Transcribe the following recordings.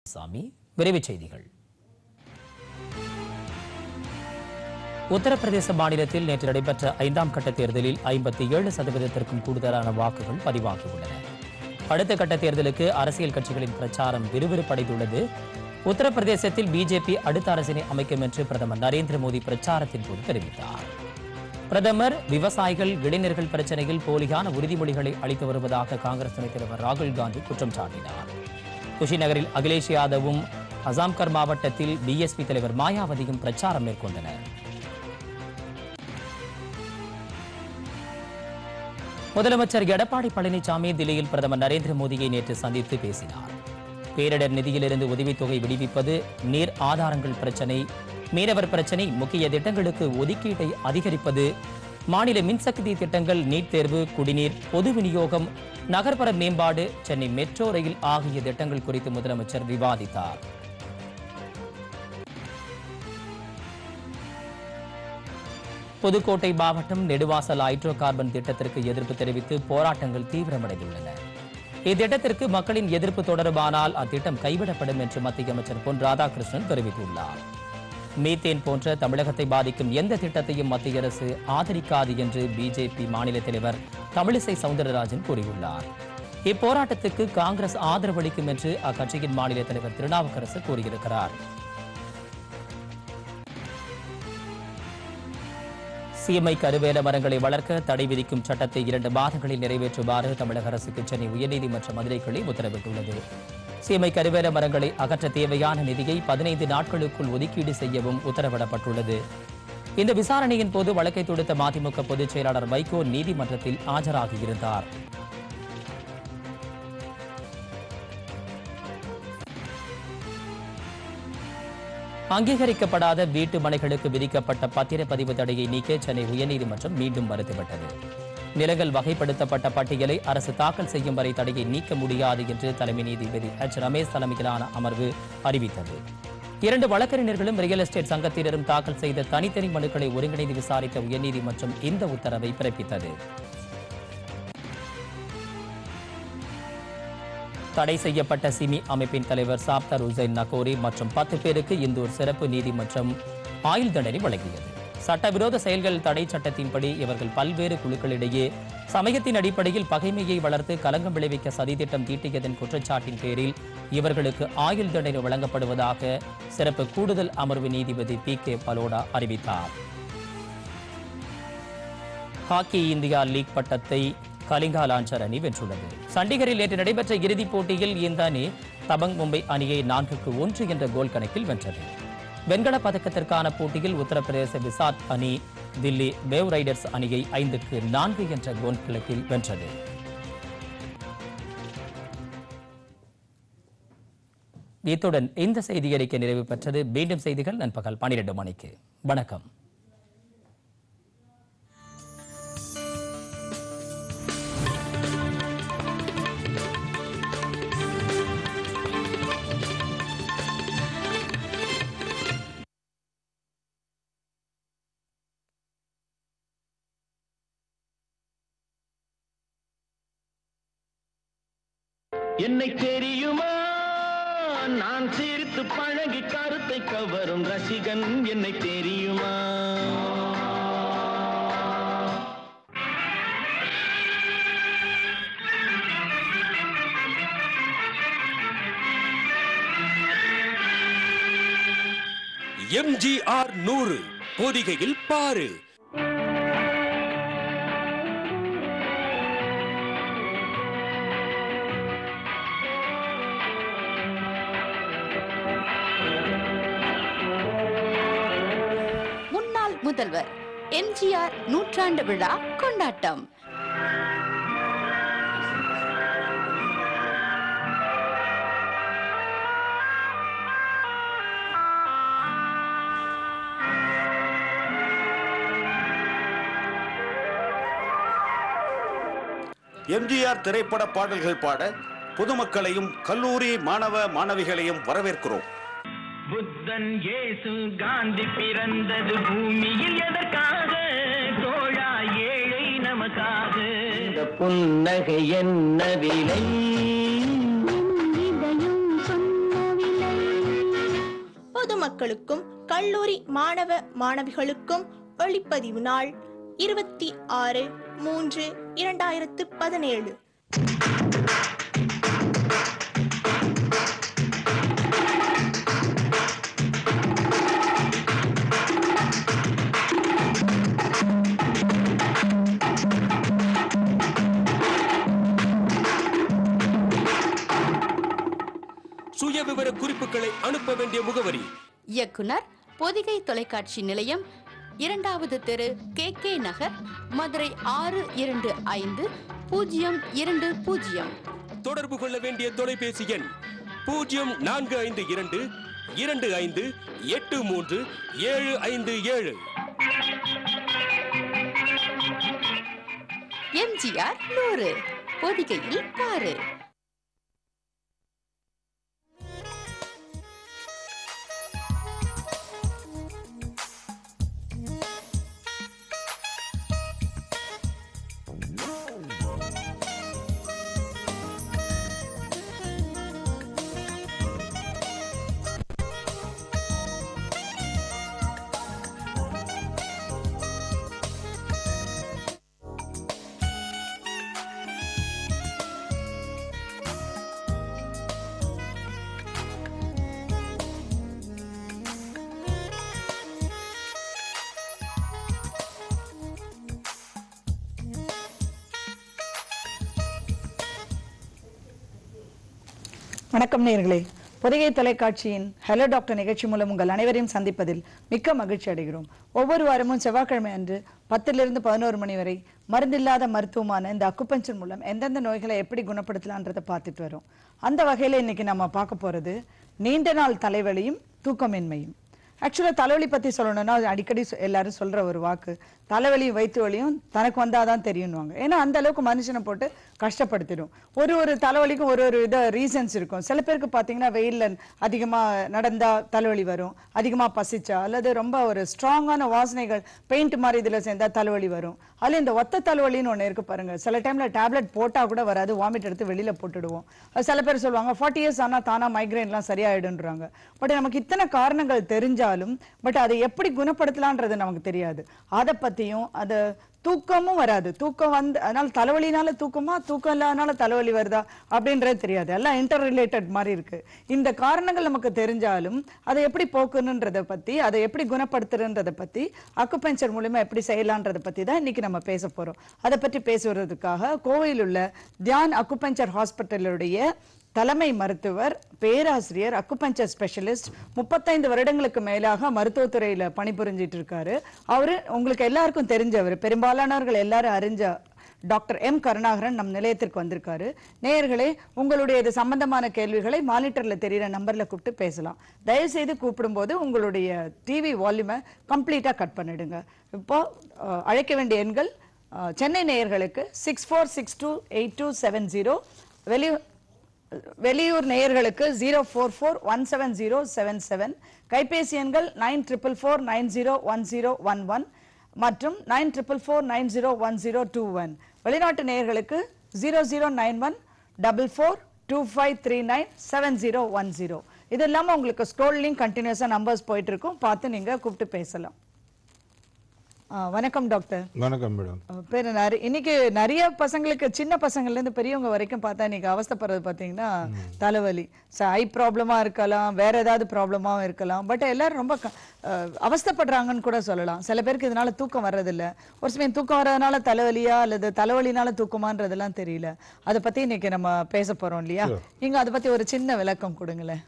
சாமி விரைவுச் செய்திகள் உத்தரப்பிரதேச மாநிலத்தில் நேற்று நடைபெற்ற ஐந்தாம் கட்ட தேர்தலில் ஐம்பத்தி ஏழு சதவீதத்திற்கும் கூடுதலான வாக்குகள் பதிவாகியுள்ளன அடுத்த கட்ட தேர்தலுக்கு அரசியல் கட்சிகளின் பிரச்சாரம் விறுவிறுப்படைந்துள்ளது உத்தரப்பிரதேசத்தில் பிஜேபி அடுத்த அரசினை அமைக்கும் என்று பிரதமர் நரேந்திர மோடி பிரச்சாரத்தின் போது தெரிவித்தார் பிரதமர் விவசாயிகள் இளைஞர்கள் பிரச்சனையில் போலியான உறுதிமொழிகளை அளித்து வருவதாக காங்கிரஸ் துணைத் தலைவர் ராகுல் காந்தி குற்றம் சாட்டினார் குஷிநகரில் அகிலேஷ் யாதவும் அசாம்கர் மாவட்டத்தில் பிஎஸ்பி தலைவர் மாயாவதியும் பிரச்சாரம் மேற்கொண்டனர் முதலமைச்சர் எடப்பாடி பழனிசாமி தில்லியில் பிரதமர் நரேந்திர மோடியை நேற்று சந்தித்து பேசினார் பேரிடர் நிதியிலிருந்து உதவித்தொகை விடுவிப்பது நீர் ஆதாரங்கள் பிரச்சனை மீனவர் பிரச்சனை முக்கிய திட்டங்களுக்கு ஒதுக்கீட்டை அதிகரிப்பது மாநில மின்சக்தி திட்டங்கள் நீட் தேர்வு குடிநீர் பொது விநியோகம் நகர்ப்புற மேம்பாடு சென்னை மெட்ரோ ரயில் ஆகிய திட்டங்கள் குறித்து முதலமைச்சர் விவாதித்தார் புதுக்கோட்டை மாவட்டம் நெடுவாசல் ஹைட்ரோ கார்பன் திட்டத்திற்கு எதிர்ப்பு தெரிவித்து போராட்டங்கள் தீவிரமடைந்துள்ளன இத்திட்டத்திற்கு மக்களின் எதிர்ப்பு தொடருமானால் அத்திட்டம் கைவிடப்படும் என்று மத்திய அமைச்சர் பொன் ராதாகிருஷ்ணன் தெரிவித்துள்ளார் மீத்தேன் போன்ற தமிழகத்தை பாதிக்கும் எந்த திட்டத்தையும் மத்திய அரசு ஆதரிக்காது என்று பிஜேபி மாநில தலைவர் தமிழிசை சவுந்தரராஜன் கூறியுள்ளார் இப்போராட்டத்துக்கு காங்கிரஸ் ஆதரவளிக்கும் என்று அக்கட்சியின் மாநில தலைவர் திருநாவுக்கரசு கூறியிருக்கிறார் சீமை கருவேல மரங்களை வளர்க்க தடை விதிக்கும் சட்டத்தை இரண்டு மாதங்களில் நிறைவேற்றுமாறு தமிழக அரசுக்கு சென்னை உயர்நீதிமன்ற மதுரை கிளை உத்தரவிட்டுள்ளது சீமை கருவேல மரங்களை அகற்ற தேவையான நிதியை பதினைந்து நாட்களுக்குள் ஒதுக்கீடு செய்யவும் உத்தரவிடப்பட்டுள்ளது இந்த விசாரணையின் போது வழக்கை தொடுத்த மதிமுக பொதுச் செயலாளர் வைகோ நீதிமன்றத்தில் ஆஜராகியிருந்தார் அங்கீகரிக்கப்படாத வீட்டு மனைகளுக்கு விதிக்கப்பட்ட பத்திரப்பதிவு தடையை நீக்க சென்னை உயர்நீதிமன்றம் மீண்டும் மறுத்துவிட்டது நிலங்கள் வகைப்படுத்தப்பட்ட பட்டியலை அரசு தாக்கல் செய்யும் வரை தடையை நீக்க முடியாது என்று தலைமை நீதிபதி எச் ரமேஷ் தலைமையிலான அமர்வு அறிவித்தது இரண்டு வழக்கறிஞர்களும் ரியல் எஸ்டேட் சங்கத்தினரும் தாக்கல் செய்த தனித்தனி மனுக்களை ஒருங்கிணைந்து விசாரித்த உயர்நீதிமன்றம் இந்த உத்தரவை பிறப்பித்தது தடை செய்யப்பட்ட சிமி அமைப்பின் தலைவர் சாப்தர் உசைன் நகோரி மற்றும் பத்து பேருக்கு இந்தூர் சிறப்பு நீதிமன்றம் ஆயுள் தண்டனை வழங்கியது சட்டவிரோத செயல்கள் தடை சட்டத்தின்படி இவர்கள் பல்வேறு குழுக்களிடையே சமயத்தின் அடிப்படையில் பகைமையை வளர்த்து கலங்கம் விளைவிக்க சதித்திட்டம் தீட்டியதன் குற்றச்சாட்டின் பேரில் இவர்களுக்கு ஆயுள் தண்டனை வழங்கப்படுவதாக சிறப்பு கூடுதல் அமர்வு நீதிபதி பி கே பலோடா அறிவித்தார் ஹாக்கி இந்தியா லீக் பட்டத்தை கலிங்கா லான்சர் அணி வென்றுள்ளது சண்டிகரில் நேற்று நடைபெற்ற இறுதிப் போட்டியில் இந்த அணி தபங் மும்பை அணியை நான்குக்கு ஒன்று என்ற கோல் கணக்கில் வென்றது வெண்கலப் பதக்கத்திற்கான போட்டியில் உத்தரப்பிரதேச விசாத் அணி தில்லி வேவ் ரைடர்ஸ் அணியை ஐந்துக்கு நான்கு என்ற கோல் கணக்கில் வென்றது இத்துடன் இந்த செய்தி அறிக்கை நிறைவு பெற்றது மீண்டும் செய்திகள் நண்பகல் பனிரெண்டு மணிக்கு வணக்கம் என்னை தெரியுமா நான் சிரித்து பழகி கருத்தை கவரும் ரசிகன் என்னை தெரியுமா எம்ஜிஆர் நூறு பொதிகையில் பாரு முன்னாள் முதல்வர் எம்ஜிஆர் நூற்றாண்டு விழா கொண்டாட்டம் எம்ஜிஆர் திரைப்பட பாடல்கள் பாட பொதுமக்களையும் கல்லூரி மாணவ மாணவிகளையும் வரவேற்கிறோம் புத்தன் இயேசு காந்தி பிறந்தது பூமியில் எதற்காக தோழா ஏழை நமக்காக இந்த புன்னகை என்ன விலை இதயம் சொன்ன விலை பொதுமக்களுக்கும் கல்லூரி மாணவ மாணவிகளுக்கும் ஒளிப்பதிவு நாள் இருபத்தி ஆறு மூன்று இரண்டாயிரத்து பதினேழு சுயவிவர குறிப்புகளை அனுப்ப வேண்டிய முகவரி இயக்குனர் பொதிகை தொலைக்காட்சி நிலையம் இரண்டாவது தெரு கே கே நகர் மதுரை ஆறு இரண்டு ஐந்து பூஜ்ஜியம் இரண்டு பூஜ்ஜியம் தொடர்பு கொள்ள வேண்டிய தொலைபேசி எண் பூஜ்ஜியம் நான்கு ஐந்து இரண்டு இரண்டு ஐந்து எட்டு மூன்று ஏழு ஐந்து ஏழு எம்ஜிஆர் நூறு பொதிகையில் பாரு வணக்கம் நேயர்களே பொதிகை தொலைக்காட்சியின் ஹலோ டாக்டர் நிகழ்ச்சி மூலம் உங்கள் அனைவரையும் சந்திப்பதில் மிக்க மகிழ்ச்சி அடைகிறோம் ஒவ்வொரு வாரமும் செவ்வாய்க்கிழமை அன்று பத்திலிருந்து பதினோரு மணி வரை மருந்தில்லாத மருத்துவமான இந்த அக்குபஞ்சர் மூலம் எந்தெந்த நோய்களை எப்படி குணப்படுத்தலான்றதை பார்த்துட்டு வரோம் அந்த வகையில் இன்னைக்கு நம்ம பார்க்க போறது நீண்ட நாள் தலைவலியும் தூக்கமின்மையும் ஆக்சுவலாக தலைவலி பற்றி சொல்லணும்னா அது அடிக்கடி சொ- எல்லாரும் சொல்கிற ஒரு வாக்கு தலைவலியும் வயிற்று வலியும் தனக்கு வந்தாதான் தெரியும்னுவாங்க ஏன்னா அந்த அளவுக்கு மனுஷனை போட்டு கஷ்டப்படுத்திடும் ஒரு ஒரு தலைவலிக்கும் ஒரு ஒரு வித ரீசன்ஸ் இருக்கும் சில பேருக்கு பார்த்தீங்கன்னா வெயிலில் அதிகமாக நடந்தா தலைவலி வரும் அதிகமாக பசிச்சா அல்லது ரொம்ப ஒரு ஸ்ட்ராங்கான வாசனைகள் பெயிண்ட் மாதிரி இதில் சேர்ந்தா தலைவலி வரும் அதில் இந்த ஒத்த தலைவலின்னு ஒன்று இருக்கு பாருங்க சில டைம்ல டேப்லெட் போட்டால் கூட வராது வாமிட் எடுத்து வெளியில போட்டுடுவோம் அது சில பேர் சொல்லுவாங்க ஃபார்ட்டி இயர்ஸ் ஆனால் தானா மைக்ரைன்லாம் சரியாயிடுன்றாங்க பட் நமக்கு இத்தனை காரணங்கள் தெரிஞ்சாலும் பட் அதை எப்படி குணப்படுத்தலான்றது நமக்கு தெரியாது அதை பத்தியும் அதை தூக்கமும் வராது தூக்கம் வந்து அதனால தலைவலினால தூக்கமா தூக்கம் இல்லாதனால தலைவலி வருதா அப்படின்றது தெரியாது எல்லாம் இன்டர் ரிலேட்டட் மாதிரி இருக்கு இந்த காரணங்கள் நமக்கு தெரிஞ்சாலும் அதை எப்படி போக்கணுன்றதை பத்தி அதை எப்படி குணப்படுத்துறன்றதை பத்தி அக்குபஞ்சர் மூலியமா எப்படி செய்யலான்றதை பத்தி தான் இன்னைக்கு நம்ம பேச போறோம் அதை பற்றி பேசுவதற்காக கோவையில் உள்ள தியான் அக்குபஞ்சர் ஹாஸ்பிட்டலுடைய தலைமை மருத்துவர் பேராசிரியர் அக்குபஞ்சர் ஸ்பெஷலிஸ்ட் முப்பத்தைந்து வருடங்களுக்கு மேலாக மருத்துவத்துறையில பணிபுரிஞ்சிட்டு இருக்காரு அவரு உங்களுக்கு எல்லாருக்கும் தெரிஞ்சவர் பெரும்பாலானவர்கள் எல்லாரும் அறிஞ்ச டாக்டர் எம் கருணாகரன் நம் நிலையத்திற்கு வந்திருக்காரு நேயர்களே உங்களுடைய இது சம்பந்தமான கேள்விகளை மானிட்டர்ல தெரியிற நம்பர்ல கூப்பிட்டு பேசலாம் தயவு செய்து கூப்பிடும்போது உங்களுடைய டிவி வால்யூமை கம்ப்ளீட்டா கட் பண்ணிடுங்க இப்போ அஹ், அழைக்க வேண்டிய எண்கள் அஹ், சென்னை நேயர்களுக்கு six four six two eight two seven zero வெளியூர் வெளியூர் நேயர்களுக்கு zero four four one seven zero seven seven கைபேசி எண்கள் nine triple four nine zero one zero one one மற்றும் nine triple four nine zero one zero two one வெளிநாட்டு நேயர்களுக்கு zero zero nine one double four two five three nine seven zero one zero இது இல்லாமல் உங்களுக்கு ஸ்க்ரோல்லையும் கண்டினியூஸாக numbers போயிட்டு இருக்கும் பார்த்து நீங்கள் கூப்பிட்டு பேசலாம் ஆ, வணக்கம் டாக்டர் வணக்கம் மேடம் பேர் நிறைய இன்னைக்கு நிறைய பசங்களுக்கு சின்ன பசங்கள்ல இருந்து பெரியவங்க வரைக்கும் பார்த்தா இன்னைக்கு அவஸ்தைப்படுறது பாத்தீங்கன்னா தலைவலி ஐ ப்ராப்ளமா இருக்கலாம் வேற ஏதாவது ப்ராப்ளமாவும் இருக்கலாம் பட் எல்லாரும் ரொம்ப க- அஹ், அவஸ்தைப்படுறாங்கன்னு கூட சொல்லலாம் சில பேருக்கு இதனால தூக்கம் வர்றதில்ல ஒரு சமயம் தூக்கம் வர்றதுனால தலைவலியா அல்லது தலைவலினால தூக்கமான்றதெல்லாம் தெரியல அதை பத்தி இன்னைக்கு நம்ம பேச போறோம் இல்லையா நீங்க அதை பத்தி ஒரு சின்ன விளக்கம் கொடுங்களேன்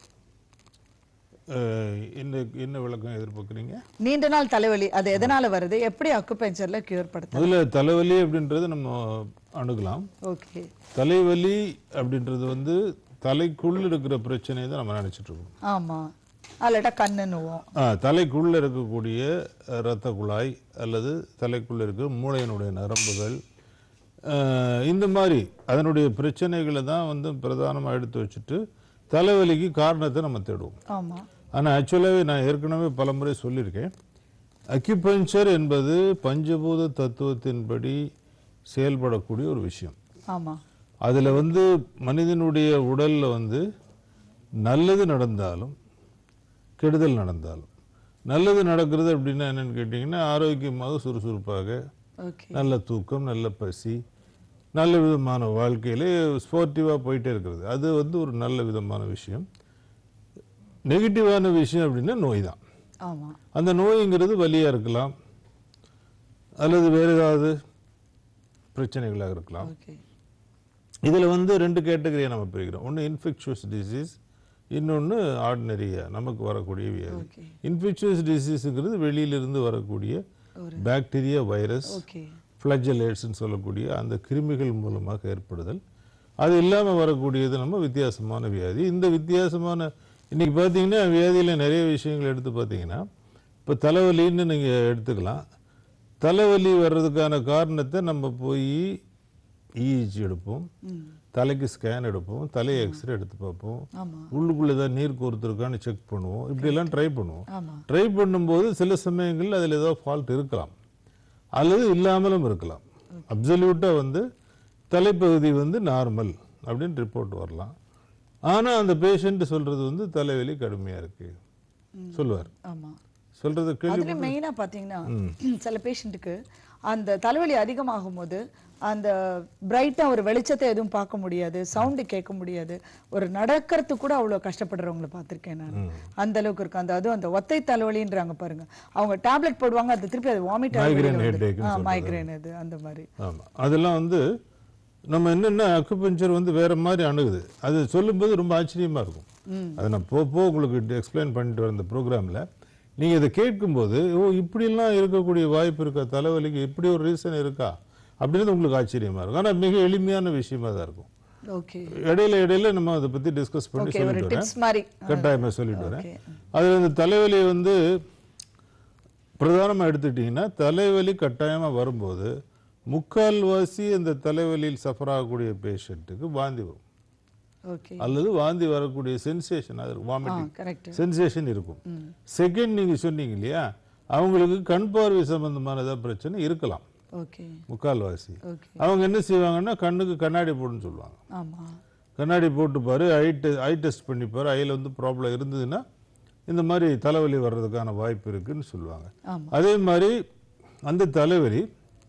அஹ், என்ன என்ன விளக்கம் எதிர்பார்க்குறீங்க நீண்ட நாள் தலைவலி அது எதனால வருது எப்படி அக்குபெஞ்சர்ல கியூர் படுத்த முதல்ல தலைவலி அப்படின்றது நம்ம அணுகலாம் ஓகே தலைவலி அப்படின்றது வந்து தலைக்குள்ள இருக்கிற பிரச்சனையை தான் நம்ம நினைச்சிட்டு இருக்கோம் ஆமா அல்லட்டா கண்ணுன்னுவோம் ஆ, தலைக்குள்ள இருக்கக்கூடிய அஹ், இரத்த குழாய் அல்லது தலைக்குள்ள இருக்கிற மூளையினுடைய நரம்புகள் அஹ், இந்த மாதிரி அதனுடைய பிரச்சனைகளை தான் வந்து பிரதானமாக எடுத்து வச்சுட்டு தலைவலிக்கு காரணத்தை நம்ம தேடுவோம் ஆமா ஆனால் ஆக்சுவலாகவே நான் ஏற்கனவே பலமுறை சொல்லியிருக்கேன் அக்யூபஞ்சர் என்பது பஞ்சபூத தத்துவத்தின்படி செயல்படக்கூடிய ஒரு விஷயம் ஆமா அதில் வந்து மனிதனுடைய உடலில் வந்து நல்லது நடந்தாலும் கெடுதல் நடந்தாலும் நல்லது நடக்கிறது அப்படின்னா என்னன்னு கேட்டிங்கன்னா ஆரோக்கியமாக சுறுசுறுப்பாக ஓகே நல்ல தூக்கம் நல்ல பசி நல்ல விதமான வாழ்க்கையிலே ஸ்போர்ட்டிவாக போயிட்டே இருக்கிறது அது வந்து ஒரு நல்ல விதமான விஷயம் நெகட்டிவான விஷயம் அப்படின்னா நோய் தான் ஆமா அந்த நோய்ங்கிறது வலியாக இருக்கலாம் அல்லது வேறு ஏதாவது பிரச்சனைகளாக இருக்கலாம் ஓகே இதில் வந்து ரெண்டு கேட்டகரியை நம்ம பிரிக்கிறோம் ஒன்று இன்ஃபெக்ஷுவஸ் டிசீஸ் இன்னொன்று ஆர்டினரியாக நமக்கு வரக்கூடிய வியாதி ஓகே இன்ஃபெக்ஷுவஸ் டிசீஸுங்கிறது வெளியிலிருந்து வரக்கூடிய பாக்டீரியா வைரஸ் ஓகே ஃப்ளஜலேட்ஸ்னு சொல்லக்கூடிய அந்த கிருமிகள் மூலமாக ஏற்படுதல் அது இல்லாமல் வரக்கூடியது நம்ம வித்தியாசமான வியாதி இந்த வித்தியாசமான இன்னைக்கு பார்த்தீங்கன்னா வியாதியில் நிறைய விஷயங்கள் எடுத்து பார்த்தீங்கன்னா இப்போ தலைவலின்னு நீங்கள் எடுத்துக்கலாம் தலைவலி வர்றதுக்கான காரணத்தை நம்ம போய் இஇஜி எடுப்போம் தலைக்கு ஸ்கேன் எடுப்போம் தலையை எக்ஸ்ரே எடுத்து பார்ப்போம் ஆமா உள்ளுக்குள்ளே ஏதாவது நீர் கோர்த்துருக்கான்னு செக் பண்ணுவோம் இப்படியெல்லாம் ட்ரை பண்ணுவோம் ஆமா ட்ரை பண்ணும்போது சில சமயங்களில் அதில் ஏதோ ஃபால்ட் இருக்கலாம் அல்லது இல்லாமலும் இருக்கலாம் அப்சல்யூட்டாக வந்து தலைப்பகுதி வந்து நார்மல் அப்படின்னு ரிப்போர்ட் வரலாம் ஆனால் அந்த பேஷண்ட் சொல்றது வந்து தலைவலி கடுமையாக இருக்கு சொல்லுவார் ஆமா சொல்றது கேள்வி அதுலயும் மெயினா பாத்தீங்கன்னா சில பேஷண்ட்டுக்கு அந்த தலைவலி அதிகமாகும் போது அந்த பிரைட்டா ஒரு வெளிச்சத்தை எதுவும் பார்க்க முடியாது சவுண்டு கேட்க முடியாது ஒரு நடக்கிறதுக்கு கூட அவ்வளவு கஷ்டப்படுறவங்களை பார்த்திருக்கேன் நான் அந்த அளவுக்கு இருக்கும் அந்த அதுவும் அந்த ஒத்தை தலைவலின்றாங்க பாருங்க அவங்க டேப்லெட் போடுவாங்க அது திருப்பி அது வாமிட் Migraine headache ன்னு சொல்றது. மைக்ரேன் அது அந்த மாதிரி ஆமாம் அதெல்லாம் வந்து நம்ம என்னென்ன அக்குபஞ்சர் வந்து வேற மாதிரி அணுகுது அது சொல்லும்போது ரொம்ப ஆச்சரியமா இருக்கும் அதை நான் போ போ உங்களுக்கு எக்ஸ்பிளைன் பண்ணிட்டு வர இந்த ப்ரோக்ராமில் நீங்கள் இதை கேட்கும்போது ஓ இப்படிலாம் இருக்கக்கூடிய வாய்ப்பு இருக்கா தலைவலிக்கு இப்படி ஒரு ரீசன் இருக்கா அப்படின்றது உங்களுக்கு ஆச்சரியமா இருக்கும் ஆனால் மிக எளிமையான விஷயமா தான் இருக்கும் ஓகே இடையில இடையில நம்ம அதை பத்தி டிஸ்கஸ் பண்ணி ஓகே ஒரு சொல்லிட்டு வரேன் டிப்ஸ் மாதிரி கட்டாயமா சொல்லிட்டு வரேன் ஓகே அதுல இந்த தலைவலி வந்து பிரதானமா எடுத்துக்கிட்டிங்கன்னா தலைவலி கட்டாயமா வரும்போது முக்கால்வாசி அந்த தலைவலியில் சஃபர் ஆகக்கூடிய பேஷண்ட்டுக்கு வாந்தி வரும் ஓகே அல்லது வாந்தி வரக்கூடிய சென்சேஷன் அது வாமிட்டிங் கரெக்ட் சென்சேஷன் இருக்கும் செகண்ட் நீங்க சொன்னீங்க இல்லையா அவங்களுக்கு கண் பார்வை சம்பந்தமான ஏதாவது பிரச்சனை இருக்கலாம் ஓகே முக்கால்வாசி ஓகே அவங்க என்ன செய்வாங்கன்னா கண்ணுக்கு கண்ணாடி போடுன்னு சொல்லுவாங்க ஆமா கண்ணாடி போட்டு பாரு ஐ டெ ஐ டெஸ்ட் பண்ணி பாரு ஐயில் வந்து ப்ராப்ளம் இருந்ததுன்னா இந்த மாதிரி தலைவலி வர்றதுக்கான வாய்ப்பு இருக்குன்னு சொல்லுவாங்க ஆமா அதே மாதிரி அந்த தலைவலி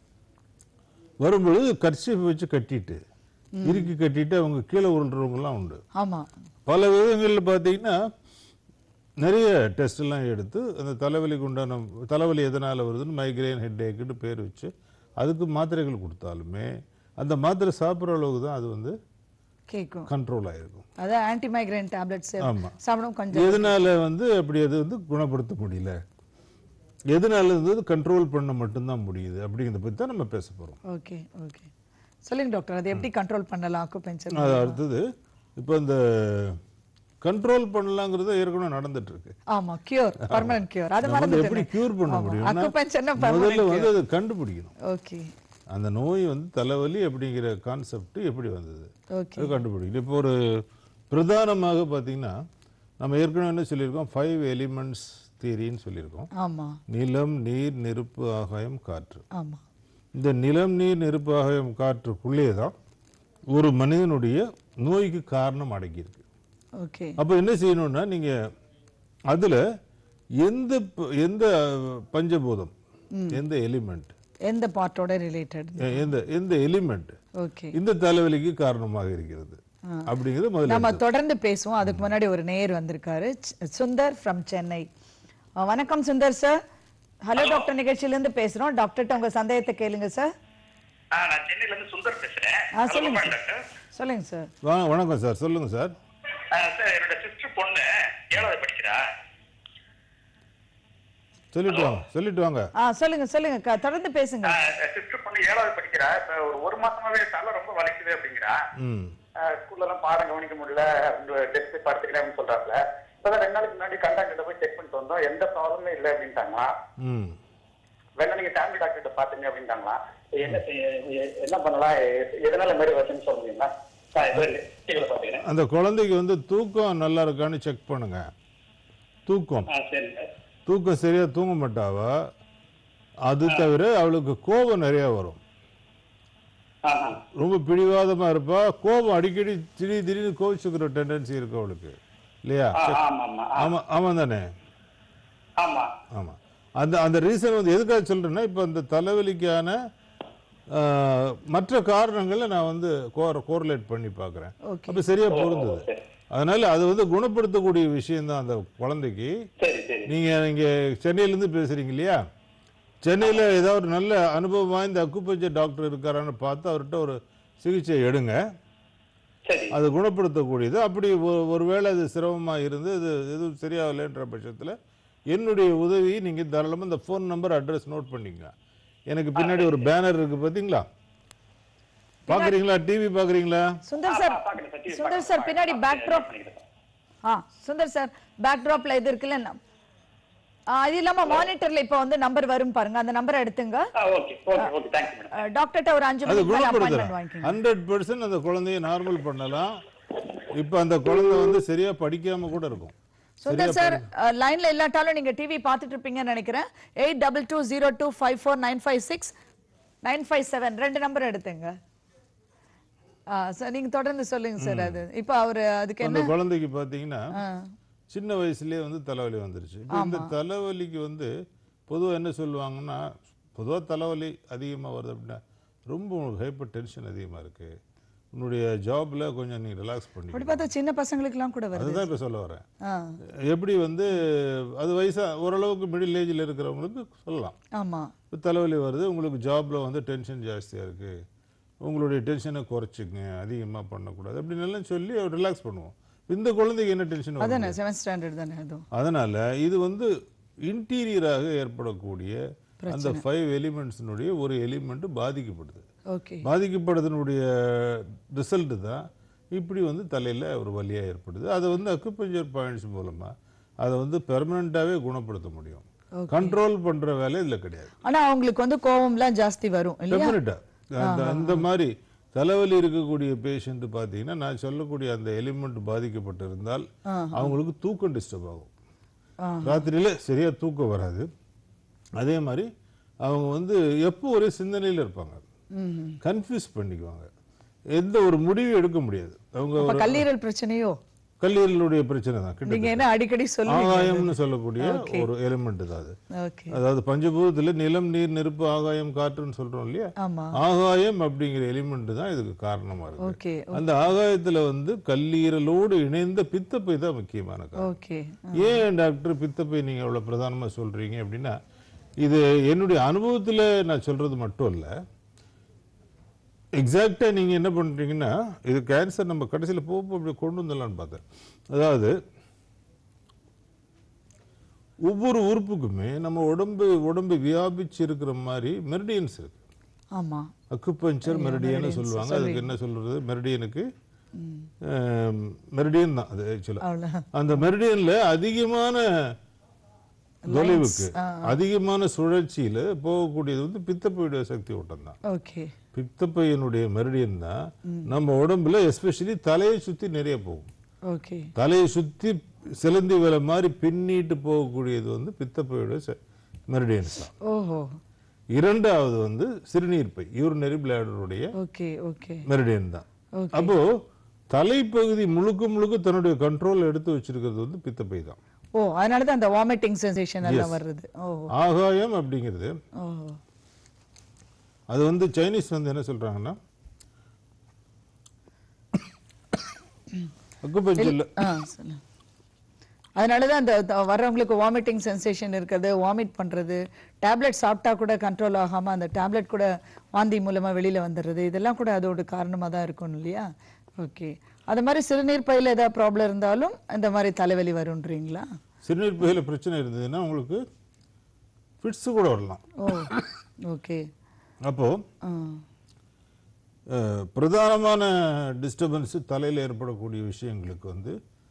வரும்பொழுது கர்ச்சீஃப் வச்சு கட்டிட்டு இறுக்கி கட்டிட்டு அவங்க கீழே உருள்றவங்கலாம் உண்டு ஆமா பல விதங்களில் பார்த்தீங்கன்னா நிறைய டெஸ்ட் எல்லாம் எடுத்து அந்த தலைவலிக்கு உண்டான தலைவலி எதனால் வருதுன்னு மைக்ரேன் ஹெட் ஏக்குன்னு பேர் வச்சு அதுக்கு மாத்திரைகள் கொடுத்தாலுமே அந்த மாத்திரை சாப்பிட்ற அளவுக்கு தான் அது வந்து கேக்கும் கண்ட்ரோல் ஆயிருக்கும் அதான் ஆன்டி மைக்ரேன் டேப்லெட்ஸ் ஆமா. சாப்பிடும் கொஞ்சம் எதனால வந்து அப்படி அது வந்து குணப்படுத்த முடியல எதனால வந்து கண்ட்ரோல் பண்ண மட்டும்தான் முடியுது அப்படிங்கிறத பற்றி தான் நம்ம பேச போகிறோம் ஓகே ஓகே சொல்லுங்க டாக்டர் அதை எப்படி கண்ட்ரோல் பண்ணலாம் அக்குபென்சர் அது அடுத்தது இப்போ இந்த கண்ட்ரோல் பண்ணலாங்கிறது ஏற்கனவே நடந்துட்டு இருக்கு ஆமா கியூர் பர்மனன்ட் கியூர் அது நம்ம வந்து எப்படி கியூர் பண்ண முடியும்னா அக்குபென்சர்னா முதல்ல பர்மனன்ட் வந்து அதை கண்டுபிடிக்கணும் ஓகே அந்த நோய் வந்து தலைவலி அப்படிங்கிற கான்செப்ட் எப்படி வந்தது ஓகே அது கண்டுபிடிக்கணும் இப்போ ஒரு பிரதானமாக பார்த்தீங்கன்னா நம்ம ஏற்கனவே என்ன சொல்லியிருக்கோம் ஃபைவ் எலிமெண்ட்ஸ் தியரின்னு சொல்லியிருக்கோம் ஆமா நிலம் நீர் நெருப்பு ஆகாயம் காற்று ஆமா இந்த நிலம் நீர் நெருப்பு ஆகாயம் காற்றுக்குள்ளே தான் ஒரு மனிதனுடைய நோய்க்கு காரணம் அடங்கியிருக்கு ஓகே அப்போ என்ன செய்யணும்னா நீங்க அதுல எந்த ப- எந்த பஞ்சபூதம் எந்த எலிமெண்ட் எந்த பார்ட்டோட ரிலேட்டட் எந்த எந்த எலிமெண்ட் ஓகே இந்த தலைவலிக்கு காரணமாக இருக்கிறது அப்படிங்கிறது முதல்ல நம்ம தொடர்ந்து பேசுவோம் அதுக்கு முன்னாடி ஒரு நேயர் வந்திருக்காரு ச்- சுந்தர் ஃப்ரம் சென்னை அஹ், வணக்கம் சுந்தர் சார் ஹலோ டாக்டர் நிகழ்ச்சியில இருந்து பேசுறோம் டாக்டர்கிட்ட உங்க சந்தேகத்தை கேளுங்க சார் ஆ, நான் சென்னையில இருந்து சுந்தர் பேசுறேன் ஆ Hello, சொல்லுங்க good morning, சார் டாக்டர் சொல்லுங்க சார் வா- வணக்கம் சார் சொல்லுங்க சார் ஆ, சார் என்னோட சிஸ்டர் பொண்ணு ஏழாவது படிக்கிறா சொல்லிட்டு வாங்க சொல்லிட்டு வாங்க ஆ சொல்லுங்க சொல்லுங்க க- தொடர்ந்து பேசுங்க சிஸ்டர் பொண்ணு ஏழாவது படிக்கிறா இப்ப ஒரு ஒரு மாசமாவே தலை ரொம்ப வலிக்குது அப்படிங்கிறா ம் ஸ்கூல்ல எல்லாம் பாடம் கவனிக்க முடியல டெஸ்ட் படுத்துக்கிறேன்னு சொல்றாப்ல இப்பதான் ரெண்டு நாளைக்கு முன்னாடி கண்டாக்டர் போய் செக் பண்ணிட்டு வந்தோம் எந்த ப்ராப்ளமே இல்லை அப்படின்ட்டாங்களா ம் வேணா நீங்க ஃபேமிலி டாக்டர் பாத்துங்க அப்படின்ட்டாங்களா என்ன செய்ய- எ- என்ன பண்ணலாம் எ- எதனால இந்த மாதிரி வருதுன்னு சொல்ல முடியுங்களா நான் இது டிவியில பாத்துக்கிறேன் அந்த குழந்தைக்கு வந்து தூக்கம் நல்லா இருக்கான்னு செக் பண்ணுங்க தூக்கம் ஆ சரி சார் தூக்கம் சரியா தூங்க மாட்டாவா அது தவிர அவளுக்கு கோபம் நிறைய வரும் ஆஹா ரொம்ப பிடிவாதமா இருப்பா கோபம் அடிக்கடி திடீர் திடீர்னு கோவிச்சுக்கிற டெண்டன்சி இருக்கு அவளுக்கு இல்லையா ஆ, ஆமா ஆமா ஆ, ஆமா ஆமாம் தானே ஆமா ஆமா அந்த அந்த ரீசன் வந்து எதுக்காக சொல்றேன்னா இப்போ அந்த தலைவலிக்கான ஆஹ், மற்ற காரணங்களை நான் வந்து கோர் கோரிலேட் பண்ணி பார்க்குறேன் Okay. அப்போ சரியா பொருந்தது சரி. அதனால அது வந்து குணப்படுத்தக்கூடிய விஷயம்தான் அந்த குழந்தைக்கு சரி சரி நீங்க இங்க சென்னையிலேருந்து பேசுறீங்க இல்லையா சென்னையில் ஏதாவது ஒரு நல்ல அனுபவம் வாய்ந்த அக்குப்பஞ்சர் டாக்டர் இருக்காரான்னு பார்த்து அவர்கிட்ட ஒரு சிகிச்சை எடுங்க சரி அது குணப்படுத்தக்கூடியது அப்படி ஒ- ஒருவேளை அது சிரமமாக இருந்து இது எதுவும் சரியாகலைன்ற பட்சத்தில் என்னுடைய உதவி நீங்கள் தாராளமாக இந்த ஃபோன் நம்பர் அட்ரஸ் நோட் பண்ணிக்கங்க எனக்கு பின்னாடி ஒரு பேனர் இருக்கு பார்த்தீங்களா பார்க்குறீங்களா டிவி பார்க்குறீங்களா சுந்தர் சார் ஆ, பார்க்கிறேன் சார், TV சுந்தர் பார்க்கிறேன், சார் பின்னாடி பார்க்கிறேன். பேக் ட்ராப் பண்ணிக்கிறேன். ஆ சுந்தர் சார் பேக் ட்ராப்ல இது இருக்குல்ல நம்- ஆ, அது இல்லாம மானிட்டர்ல இப்போ வந்து நம்பர் வரும் பாருங்க அந்த நம்பரை எடுத்துங்க ஆ, okay okay okay thanks madam அஹ், டாக்டர்கிட்ட ஒரு அஞ்சு அது மணிக்கு மேல அப்பாயின்மெண்ட் குணப்படுத்தலாம் வாங்கிக்கோங்க ஹண்ட்ரட் பர்சன்ட் அந்த குழந்தைய நார்மல் பண்ணலாம் இப்போ அந்த குழந்தை வந்து சரியா படிக்காம கூட இருக்கும் சுந்தர் சார் லைன்ல இல்லாட்டாலும் நீங்க டிவி பார்த்துட்டு இருப்பீங்கன்னு நினைக்கிறேன் eight double two zero two five four nine five six nine five seven ரெண்டு நம்பர் எடுத்துங்க சார் நீங்க தொடர்ந்து சொல்லுங்க சார் அது இப்போ அவரு அதுக்கு அந்த என்ன குழந்தைக்கு பார்த்தீங்கன்னா ஆ, சின்ன வயசுலயே வந்து தலைவலி வந்துருச்சு இப்போ இந்த தலைவலிக்கு வந்து பொதுவா என்ன சொல்லுவாங்கன்னா பொதுவா தலைவலி அதிகமா வருது அப்படின்னா ரொம்ப உனக்கு ஹைப்பர் டென்ஷன் அதிகமா இருக்கு உன்னுடைய ஜாப்ல கொஞ்சம் நீ ரிலாக்ஸ் அப்படி பண்ணி பார்த்தா சின்ன பசங்களுக்குலாம் கூட வருது அதுதான் இப்போ சொல்ல வரேன் ஆ எப்படி வந்து அது வயசா ஓரளவுக்கு மிடில் ஏஜில் இருக்கிறவங்களுக்கு சொல்லலாம் ஆமா இப்போ தலைவலி வருது உங்களுக்கு ஜாப்ல வந்து டென்ஷன் ஜாஸ்தியா இருக்கு உங்களுடைய டென்ஷனை குறைச்சிங்க அதிகமா பண்ணக்கூடாது அப்படின்னு எல்லாம் சொல்லி ரிலாக்ஸ் பண்ணுவோம் இந்த குழந்தைக்கு என்ன டென்ஷன் அதானே செவன்த் ஸ்டாண்டர்ட் தானே அதுவும் அதனால இது வந்து இன்டீரியராக ஏற்படக்கூடிய அந்த ஃபைவ் எலிமெண்ட்ஸினுடைய ஒரு எலிமெண்ட் பாதிக்கப்படுது ஓகே பாதிக்கப்படுறதுனுடைய ரிசல்ட் தான் இப்படி வந்து தலையில் ஒரு வலியாக ஏற்படுது அதை வந்து அக்குப்பஞ்சர் பாயிண்ட்ஸ் மூலமாக அதை வந்து பெர்மனண்ட்டாகவே குணப்படுத்த முடியும் கண்ட்ரோல் பண்ணுற வேலை இதில் கிடையாது ஆனா அவங்களுக்கு வந்து கோவம்லாம் ஜாஸ்தி வரும் இல்லையா டெஃபினட்டாக அந்த அந்த மாதிரி தலைவலி இருக்கக்கூடிய பேஷண்ட் பார்த்தீங்கன்னா நான் சொல்லக்கூடிய அந்த எலிமெண்ட் பாதிக்கப்பட்டிருந்தால் அவங்களுக்கு தூக்கம் டிஸ்டர்ப் ஆகும் ராத்திரியில சரியா தூக்கம் வராது அதே மாதிரி அவங்க வந்து எப்போ ஒரே சிந்தனையில் இருப்பாங்க கன்ஃபியூஸ் பண்ணிக்குவாங்க எந்த ஒரு முடிவும் எடுக்க முடியாது அவங்க அப்ப ஒரு கல்லீரல் பிரச்சனையோ கல்லீரலுடைய பிரச்சனை தான் கிட்ட நீங்க என்ன அடிக்கடி சொல்லுவீங்க ஆகாயம்னு சொல்லக்கூடிய ஒரு எலிமெண்ட் தான் அது ஓகே அதாவது பஞ்சபூதத்துல நிலம் நீர் நெருப்பு ஆகாயம் காற்றுன்னு சொல்றோம் இல்லையா ஆமா ஆகாயம் அப்படிங்கிற எலிமெண்ட் தான் இதுக்கு காரணமா இருக்கு ஓகே அந்த ஆகாயத்துல வந்து கல்லீரலோடு இணைந்த பித்தப்பை தான் முக்கியமான காரணம் ஓகே ஏன் டாக்டர் பித்தப்பை நீங்க அவ்வளவு பிரதானமா சொல்றீங்க அப்படின்னா இது என்னுடைய அனுபவத்துல நான் சொல்றது மட்டும் இல்ல எக்ஸாக்டா நீங்க என்ன பண்றீங்கன்னா இது கேன்சர் நம்ம கடைசியில போக போக அப்படி கொண்டு வந்துடலாம்னு பார்த்தேன் அதாவது ஒவ்வொரு உறுப்புக்குமே நம்ம உடம்பு உடம்பு வியாபிச்சு இருக்கிற மாதிரி மெரிடியன்ஸ் இருக்கு ஆமா அக்குபஞ்சர் மெரிடியன்னு சொல்லுவாங்க அதுக்கு என்ன சொல்றது மெரிடியனுக்கு மெரிடியன் தான் அது ஆக்சுவலாக அவ்வளவு அந்த மெரிடியன்ல அதிகமான தொலைவுக்கு அதிகமான சுழற்சியில போகக்கூடியது வந்து பித்தப்பையுடைய சக்தி ஓட்டம் தான் ஓகே பித்தப்பையனுடைய மெரிடியன் தான் நம்ம உடம்புல எஸ்பெஷலி தலையை சுத்தி நிறைய போகும் ஓகே தலையை சுத்தி சிலந்தி வேலை மாதிரி பின்னிட்டு போகக்கூடியது வந்து பித்தப்பையோட மெரிடியன்ஸ் தான் ஓஹோ இரண்டாவது வந்து சிறுநீர் பை யூரினரி பிளாடருடைய ஓகே ஓகே மெரிடியன் தான் Okay. அப்போ தலைப்பகுதி முழுக்க முழுக்க தன்னுடைய கண்ட்ரோல் எடுத்து வச்சிருக்கிறது வந்து பித்தப்பை தான் ஓ அதனால தான் அந்த வாமிட்டிங் சென்சேஷன் எல்லாம் வருது ஓஹோ ஆகாயம் அப்படிங்கிறது ஓஹோ அது வந்து சைனீஸ் வந்து என்ன சொல்றாங்கன்னா அக்குபஞ்சர்ல ஆ சொல்லுங்க அதனால தான் அந்த த- வர்றவங்களுக்கு வாமிட்டிங் சென்சேஷன் இருக்கிறது வாமிட் பண்றது டேப்லெட் சாப்பிட்டா கூட கண்ட்ரோல் ஆகாம அந்த டேப்லெட் கூட வாந்தி மூலமா வெளியில வந்துடுறது இதெல்லாம் கூட அதோட காரணமா தான் இருக்கும் இல்லையா ஓகே அது மாதிரி சிறுநீர் பையில ஏதாவது ப்ராப்ளம் இருந்தாலும் இந்த மாதிரி தலைவலி வரும்ன்றீங்களா சிறுநீர் பையில பிரச்சனை இருந்ததுன்னா உங்களுக்கு ஃபிட்ஸ் கூட வரலாம் ஓ ஓகே அப்போ ஆ அஹ், பிரதானமான டிஸ்டர்பன்ஸ் தலையில் ஏற்படக்கூடிய விஷயங்களுக்கு வந்து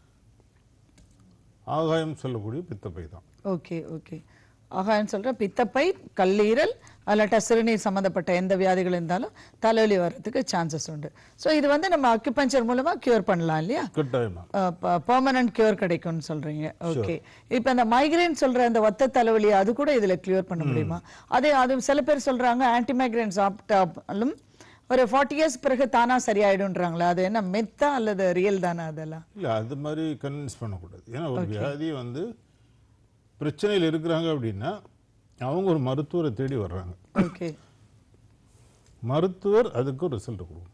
ஆகாயம் சொல்லக்கூடிய பித்தப்பை தான் ஓகே ஓகே ஆகாயம் சொல்ற பித்தப்பை கல்லீரல் அல்லாட்டா சிறுநீர் சம்மந்தப்பட்ட எந்த வியாதிகள் இருந்தாலும் தலைவலி வர்றதுக்கு சான்சஸ் உண்டு ஸோ இது வந்து நம்ம அக்யூபஞ்சர் மூலமா கியூர் பண்ணலாம் இல்லையா கட்டாயமா பெர்மனன்ட் கியூர் கிடைக்கும்னு சொல்றீங்க ஓகே இப்போ அந்த மைக்ரேன் சொல்ற அந்த ஒத்த தலைவலி அது கூட இதுல கிளியர் பண்ண முடியுமா அதே அது சில பேர் சொல்றாங்க ஆன்டி மைக்ரேன் சாப்பிட்டாலும் ஒரு ஃபார்ட்டி இயர்ஸ் பிறகு தானா சரியாயிடும்ன்றாங்களா அது என்ன மெத்தா அல்லது ரியல் தானே அதெல்லாம் இல்லை அது மாதிரி கன்வின்ஸ் பண்ணக்கூடாது ஏன்னா ஒரு வியாதி வந்து பிரச்சனையில் இருக்கிறாங்க அப்படின்னா அவங்க ஒரு மருத்துவரை தேடி வர்றாங்க ஓகே மருத்துவர் அதுக்கு ஒரு ரிசல்ட் கொடுக்கணும்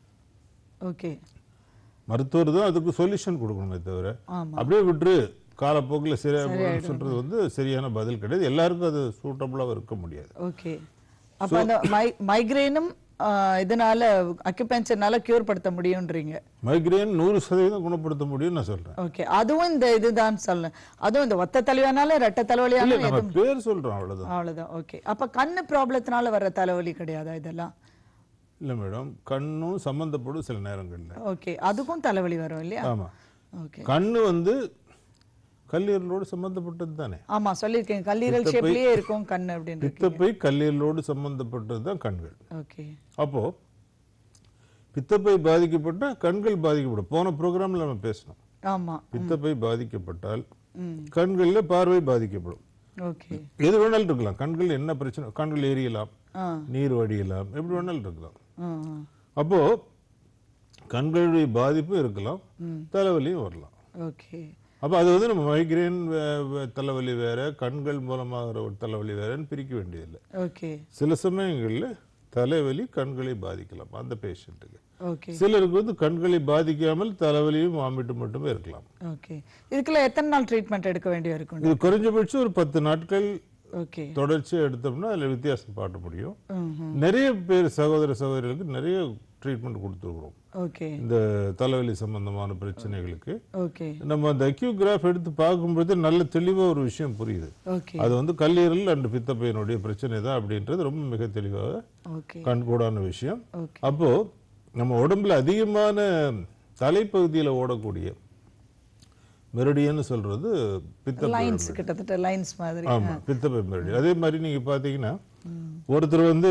ஓகே மருத்துவர் தான் அதுக்கு சொல்யூஷன் கொடுக்கணுமே தவிர ஆமா. அப்படியே விட்டுரு காலப்போக்கில் சரியாக சொல்றது வந்து சரியான பதில் கிடையாது எல்லாருக்கும் அது சூட்டபுளாக இருக்க முடியாது ஓகே அப்ப அந்த மை மைக்ரேனும் இதனால அக்யூபென்ச்சர்னால கியூர் படுத்த முடியும்ன்றீங்க மைக்ரேன் நூறு சதவீதம் குணப்படுத்த முடியும்னு நான் சொல்றேன் ஓகே அதுவும் இந்த இதுதான் சொல்ல அதுவும் இந்த ஒத்த தலைவலியானாலும் ரெட்ட இல்லை தலைவலியானாலும் நம்ம எதுவும் பேர் சொல்றோம் அவ்வளவுதான் அவ்வளவுதான் ஓகே அப்ப கண்ணு ப்ராப்ளத்தினால வர்ற தலைவலி கிடையாதா இதெல்லாம் இல்லை மேடம் கண்ணும் சம்மந்தப்படும் சில நேரங்கள்ல ஓகே அதுக்கும் தலைவலி வரும் இல்லையா ஆமா ஓகே கண்ணு வந்து கல்லீரலோடு சம்பந்தப்பட்டது தானே ஆமா சொல்லியிருக்கேன் கல்லீரல் பித்தப்பை- ஷேப்லயே இருக்கும் கண்ணு அப்படின்னு பித்தப்பை கல்லீரலோடு சம்பந்தப்பட்டது தான் கண்கள் ஓகே அப்போ பித்தப்பை பாதிக்கப்பட்ட கண்கள் பாதிக்கப்படும் போன ப்ரோக்ராம்ல நம்ம பேசணும் ஆமா பித்தப்பை பாதிக்கப்பட்டால் ம் கண்கள்ல பார்வை பாதிக்கப்படும் ஓகே எது வேணாலும் இருக்கலாம் கண்கள் என்ன பிரச்சனை கண்கள் எரியலாம் ஆ நீர் வடியலாம் எப்படி வேணாலும் இருக்கலாம் ஆ அப்போ கண்களுடைய பாதிப்பு இருக்கலாம் தலைவலியும் வரலாம் ஓகே அப்போ அது வந்து நம்ம மைக்ரேன் தலைவலி வேற கண்கள் மூலமாக ஒரு தலைவலி வேறன்னு பிரிக்க வேண்டியதில்லை ஓகே சில சமயங்களில் தலைவலி கண்களை பாதிக்கலாம் அந்த பேஷண்ட்டுக்கு ஓகே சிலருக்கு வந்து கண்களை பாதிக்காமல் தலைவலியும் வாமிட்டு மட்டுமே இருக்கலாம் ஓகே இதுக்குள்ள எத்தனை நாள் ட்ரீட்மெண்ட் எடுக்க வேண்டிய இருக்கும் இது குறைஞ்சபட்சம் ஒரு பத்து நாட்கள் ஓகே தொடர்ச்சியா எடுத்தோம்னா அதில் வித்தியாசம் பாட்ட முடியும் ம்ஹும். நிறைய பேர் சகோதர சகோதரிகளுக்கு நிறைய ட்ரீட்மெண்ட் கொடுத்துருக்குறோம் ஓகே இந்த தலைவலி சம்பந்தமான பிரச்சனைகளுக்கு ஓகே நம்ம அந்த அக்யூகிராஃப் எடுத்து பார்க்கும்போது நல்ல தெளிவா ஒரு விஷயம் புரியுது ஓகே அது வந்து கல்லீரல் அண்ட் பித்தப்பையனுடைய பிரச்சனை தான் அப்படின்றது ரொம்ப மிக தெளிவாக ஓகே கண்கூடான விஷயம் ஓகே அப்போ நம்ம உடம்புல அதிகமான தலைப்பகுதியில ஓடக்கூடிய மெரடியன்னு சொல்றது பித்தப்பை லைன்ஸ் கிட்டத்தட்ட லைன்ஸ் மாதிரி ஆமா பித்தப்பை மெரடியன் அதே மாதிரி நீங்க பாத்தீங்கன்னா ஒருத்தர் வந்து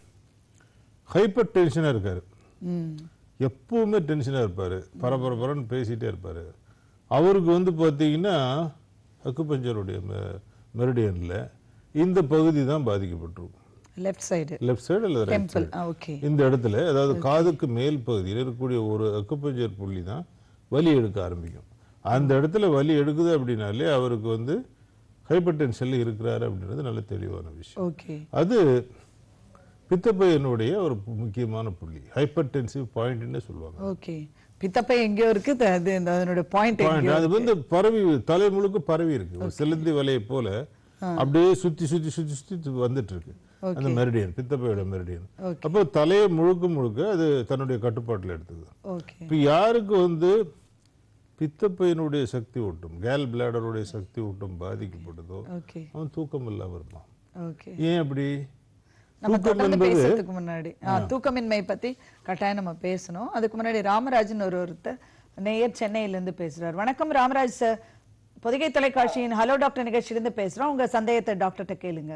ஹைப்பர் டென்ஷனா இருக்காரு ம் எப்பவுமே டென்ஷனா இருப்பாரு பரபரபரன்னு பேசிட்டே இருப்பாரு அவருக்கு வந்து பாத்தீங்கன்னா அக்குபஞ்சருடைய மெரடியன்ல இந்த பகுதி தான் பாதிக்கப்பட்டிருக்கும் லெஃப்ட் சைடு லெஃப்ட் சைடு அல்லது ரைட் டெம்பிள் சைடு ஓகே இந்த இடத்துல அதாவது காதுக்கு மேல் பகுதியில் இருக்கக்கூடிய ஒரு அக்குபஞ்சர் புள்ளி தான் வலி எடுக்க ஆரம்பிக்கும் அந்த இடத்துல வலி எடுக்குது அப்படின்னாலே அவருக்கு வந்து ஹைப்பர் டென்ஷன்ல இருக்கிறாரு அப்படின்றது நல்ல தெளிவான விஷயம் ஓகே அது பித்தப்பையனுடைய ஒரு முக்கியமான புள்ளி ஹைப்பர் டென்சிவ் பாயிண்ட்னு சொல்லுவாங்க ஓகே பித்தப்பை எங்கேயோ இருக்கு த- அது இந்த அதனோட பாயிண்ட் பாயிண்ட் அது வந்து பரவி தலை முழுக்க பரவி இருக்கு ஒரு சிலந்தி வலையை போல அப்படியே சுத்தி சுத்தி சுத்தி சுத்தி வந்துட்டு இருக்கு அந்த மெரிடியன் பித்தப்பையோட மெரிடியன் Okay. அப்போ தலையை முழுக்க முழுக்க அது தன்னுடைய கட்டுப்பாட்டுல எடுத்துக்குது ஓகே இப்போ யாருக்கு வந்து பித்தப்பையனுடைய சக்தி ஊட்டம் கேல் பிளாடருடைய சக்தி ஊட்டம் பாதிக்கப்படுதோ ஓகே அவன் தூக்கம் இல்லாம இருப்பான் ஓகே ஏன் அப்படி நம்ம தூக்கம் தொடர்ந்து என்பது பேசுறதுக்கு முன்னாடி ஆ, தூக்கமின்மை பத்தி கட்டாயம் நம்ம பேசணும் அதுக்கு முன்னாடி ராமராஜன் ஒரு ஒருத்தர் நேயர் சென்னையில இருந்து பேசுறார் வணக்கம் ராமராஜ் சார் பொதிகை தொலைக்காட்சியின் ஹலோ டாக்டர் நிகழ்ச்சியிலிருந்து பேசுறோம் உங்க சந்தேகத்தை டாக்டர்கிட்ட கேளுங்க